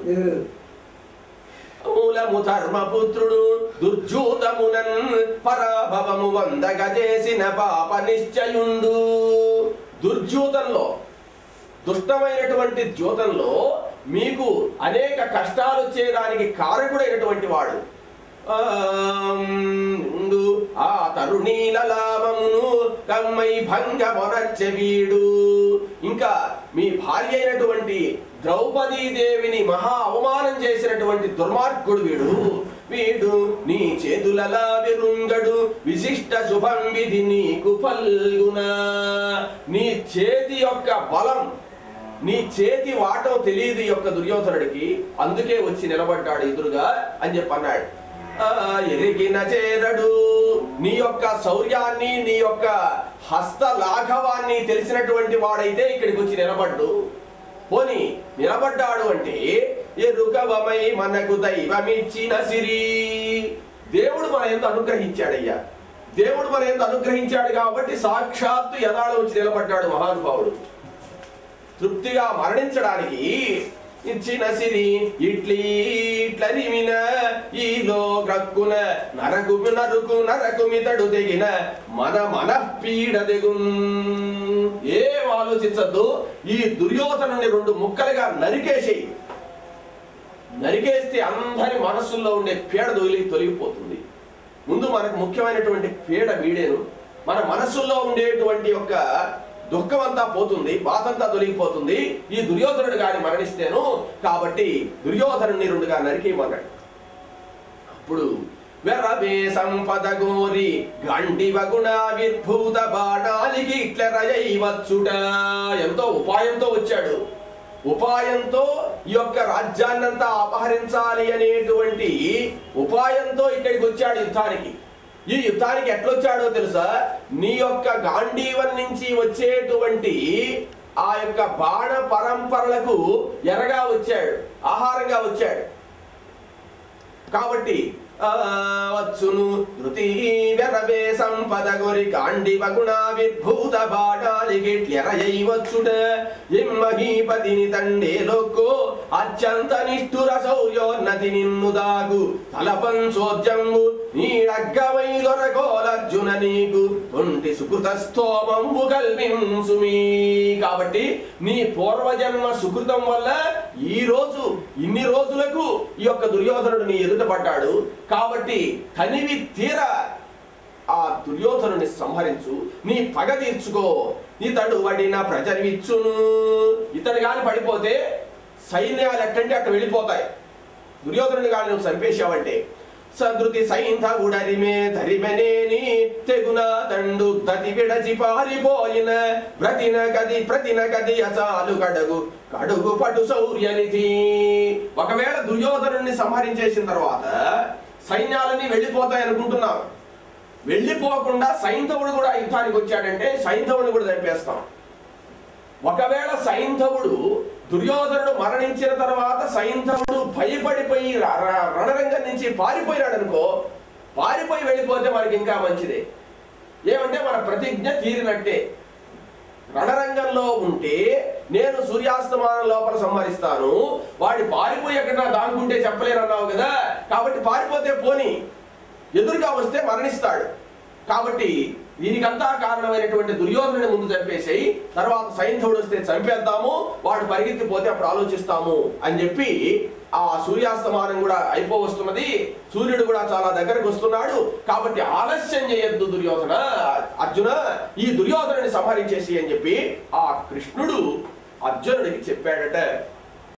మూలము ధర్మపుత్రుడు దుర్జూతమునన్ పరాభవము వందగ చేసిన పాప నిశ్చయుండు దుర్జూతంలో దుష్టమైనటువంటి ద్యూతంలో మీకు అనేక కష్టాలు వచ్చేదానికి కారకుడైనటువంటి వాడు ఆండు ఆ తరుణీల లాభమును కమ్మై భంగ వీడు ఇంకా మీ భార్య అయినటువంటి ద్రౌపదీ దేవిని మహా అవమానం చేసినటువంటి దుర్మార్గుడు వీడు వీడు నీ చేతులలా విరుంగడు విశిష్ట శుభం విధి నీకు పల్గున నీ చేతి యొక్క బలం నీ చేతి వాటం తెలియదు ఈ యొక్క దుర్యోధనుడికి అందుకే వచ్చి నిలబడ్డాడు ఎదురుగా అని చెప్పి అన్నాడు ఆ, ఎరిగిన చేరడు నీ యొక్క శౌర్యాన్ని నీ యొక్క హస్త లాఘవాన్ని తెలిసినటువంటి వాడైతే ఇక్కడికి వచ్చి నిలబడ్డు పోని నిలబడ్డాడు అంటే ఎరుకవమై మనకు దైవమిచ్చిన సిరి దేవుడు మన ఎంత అనుగ్రహించాడయ్యా దేవుడు మన ఎంత అనుగ్రహించాడు కాబట్టి సాక్షాత్తు యథాళ వచ్చి నిలబడ్డాడు మహానుభావుడు తృప్తిగా మరణించడానికి ఇచ్చిన సిరి ఇట్లీ ఇట్లరిమిన ఈలో గ్రక్కున నరకు నరుకు నరకు మితడు తెగిన మన మన పీడ తెగున్ ఏం ఆలోచించద్దు ఈ దుర్యోధనుని రెండు ముక్కలుగా నరికేసేయి నరికేస్తే అందరి మనస్సుల్లో ఉండే పీడ తొలి తొలగిపోతుంది ముందు మనకు ముఖ్యమైనటువంటి పీడ వీడేను మన మనస్సుల్లో ఉండేటువంటి యొక్క దుఃఖం అంతా పోతుంది బాధంతా తొలగిపోతుంది ఈ దుర్యోధనుడు గాని మరణిస్తేను కాబట్టి దుర్యోధనుడిని రెండుగా నరికేయమన్నాడు అప్పుడు వెరవే సంపద గోరి గండివ గుణావిర్భూత బాణాలికి ఇట్లరయై వచ్చుట ఎంతో ఉపాయంతో వచ్చాడు ఉపాయంతో ఈ యొక్క రాజ్యాన్నంతా అపహరించాలి అనేటువంటి ఉపాయంతో ఇక్కడికి వచ్చాడు యుద్ధానికి ఈ యుద్ధానికి ఎట్లొచ్చాడో తెలుసా నీ యొక్క గాంధీవం నుంచి వచ్చేటువంటి ఆ యొక్క బాణ పరంపరలకు ఎరగా వచ్చాడు ఆహారంగా వచ్చాడు కాబట్టి ఆ, వచ్చును ధృతి వెరవే సంపద గొరి కాండివ గుణావిర్భూత బాణాలిగిట్లెరయై వచ్చుట ఇమ్మహీపతిని తండే లొక్కో అత్యంత నిష్ఠుర శౌర్యోన్నతి నిన్ను దాగు తలపంచోద్యము నీడగ్గవై దొరకోలర్జున నీకు ఒంటి సుకృత స్తోమంబు కల్పింసుమీ కాబట్టి నీ పూర్వజన్మ సుకృతం వల్ల ఈ రోజు ఇన్ని రోజులకు ఈ యొక్క దుర్యోధనుడు నీ ఎదుట పడ్డాడు కాబట్టి తనివి తీర ఆ దుర్యోధనుని సంహరించు నీ పగ తీర్చుకో ఇతడు వడిన ప్రజనిచ్చును ఇతడు గాని పడిపోతే సైన్యాలు ఎట్టంటే అట్ట వెళ్ళిపోతాయి దుర్యోధనుని గాని నువ్వు చంపేశావంటే సదృతి సైంధవుడరిమే ధరిమెనేని తెగున తండు దతి విడచి పారిపోయిన ప్రతిన గది ప్రతిన గది అచాలు కడుగు కడుగు పటు శౌర్యనిధి ఒకవేళ దుర్యోధనుని సంహరించేసిన తర్వాత సైన్యాలన్నీ వెళ్ళిపోతాయి అనుకుంటున్నాం వెళ్ళిపోకుండా సైంధవుడు కూడా యుద్ధానికి వచ్చాడంటే సైంధవుని కూడా చంపేస్తాం ఒకవేళ సైంధవుడు దుర్యోధనుడు మరణించిన తర్వాత సైంధవుడు భయపడిపోయి ర- ర- రణరంగం నుంచి పారిపోయినాడు అనుకో పారిపోయి వెళ్ళిపోతే మనకి ఇంకా మంచిదే ఏమంటే మన ప్రతిజ్ఞ తీరినట్టే రణరంగంలో ఉంటే నేను సూర్యాస్తమానం లోపల సంహరిస్తాను వాడి పారిపోయి ఎక్కడ దానుకుంటే చెప్పలేనన్నావు కదా కాబట్టి పారిపోతే పోని ఎదురుగా వస్తే మరణిస్తాడు కాబట్టి దీనికంతా కారణమైనటువంటి దుర్యోధనుని ముందు చంపేసేయి తర్వాత సైంధవుడు వస్తే చంపేద్దాము వాడు పరిగెత్తిపోతే అప్పుడు ఆలోచిస్తాము అని చెప్పి ఆ సూర్యాస్తమానం కూడా అయిపోవస్తున్నది సూర్యుడు కూడా చాలా దగ్గరకు వస్తున్నాడు కాబట్టి ఆలస్యం చేయొద్దు దుర్యోధన అర్జున ఈ దుర్యోధనుని సంహరించేసి అని చెప్పి ఆ కృష్ణుడు అర్జునుడికి చెప్పాడట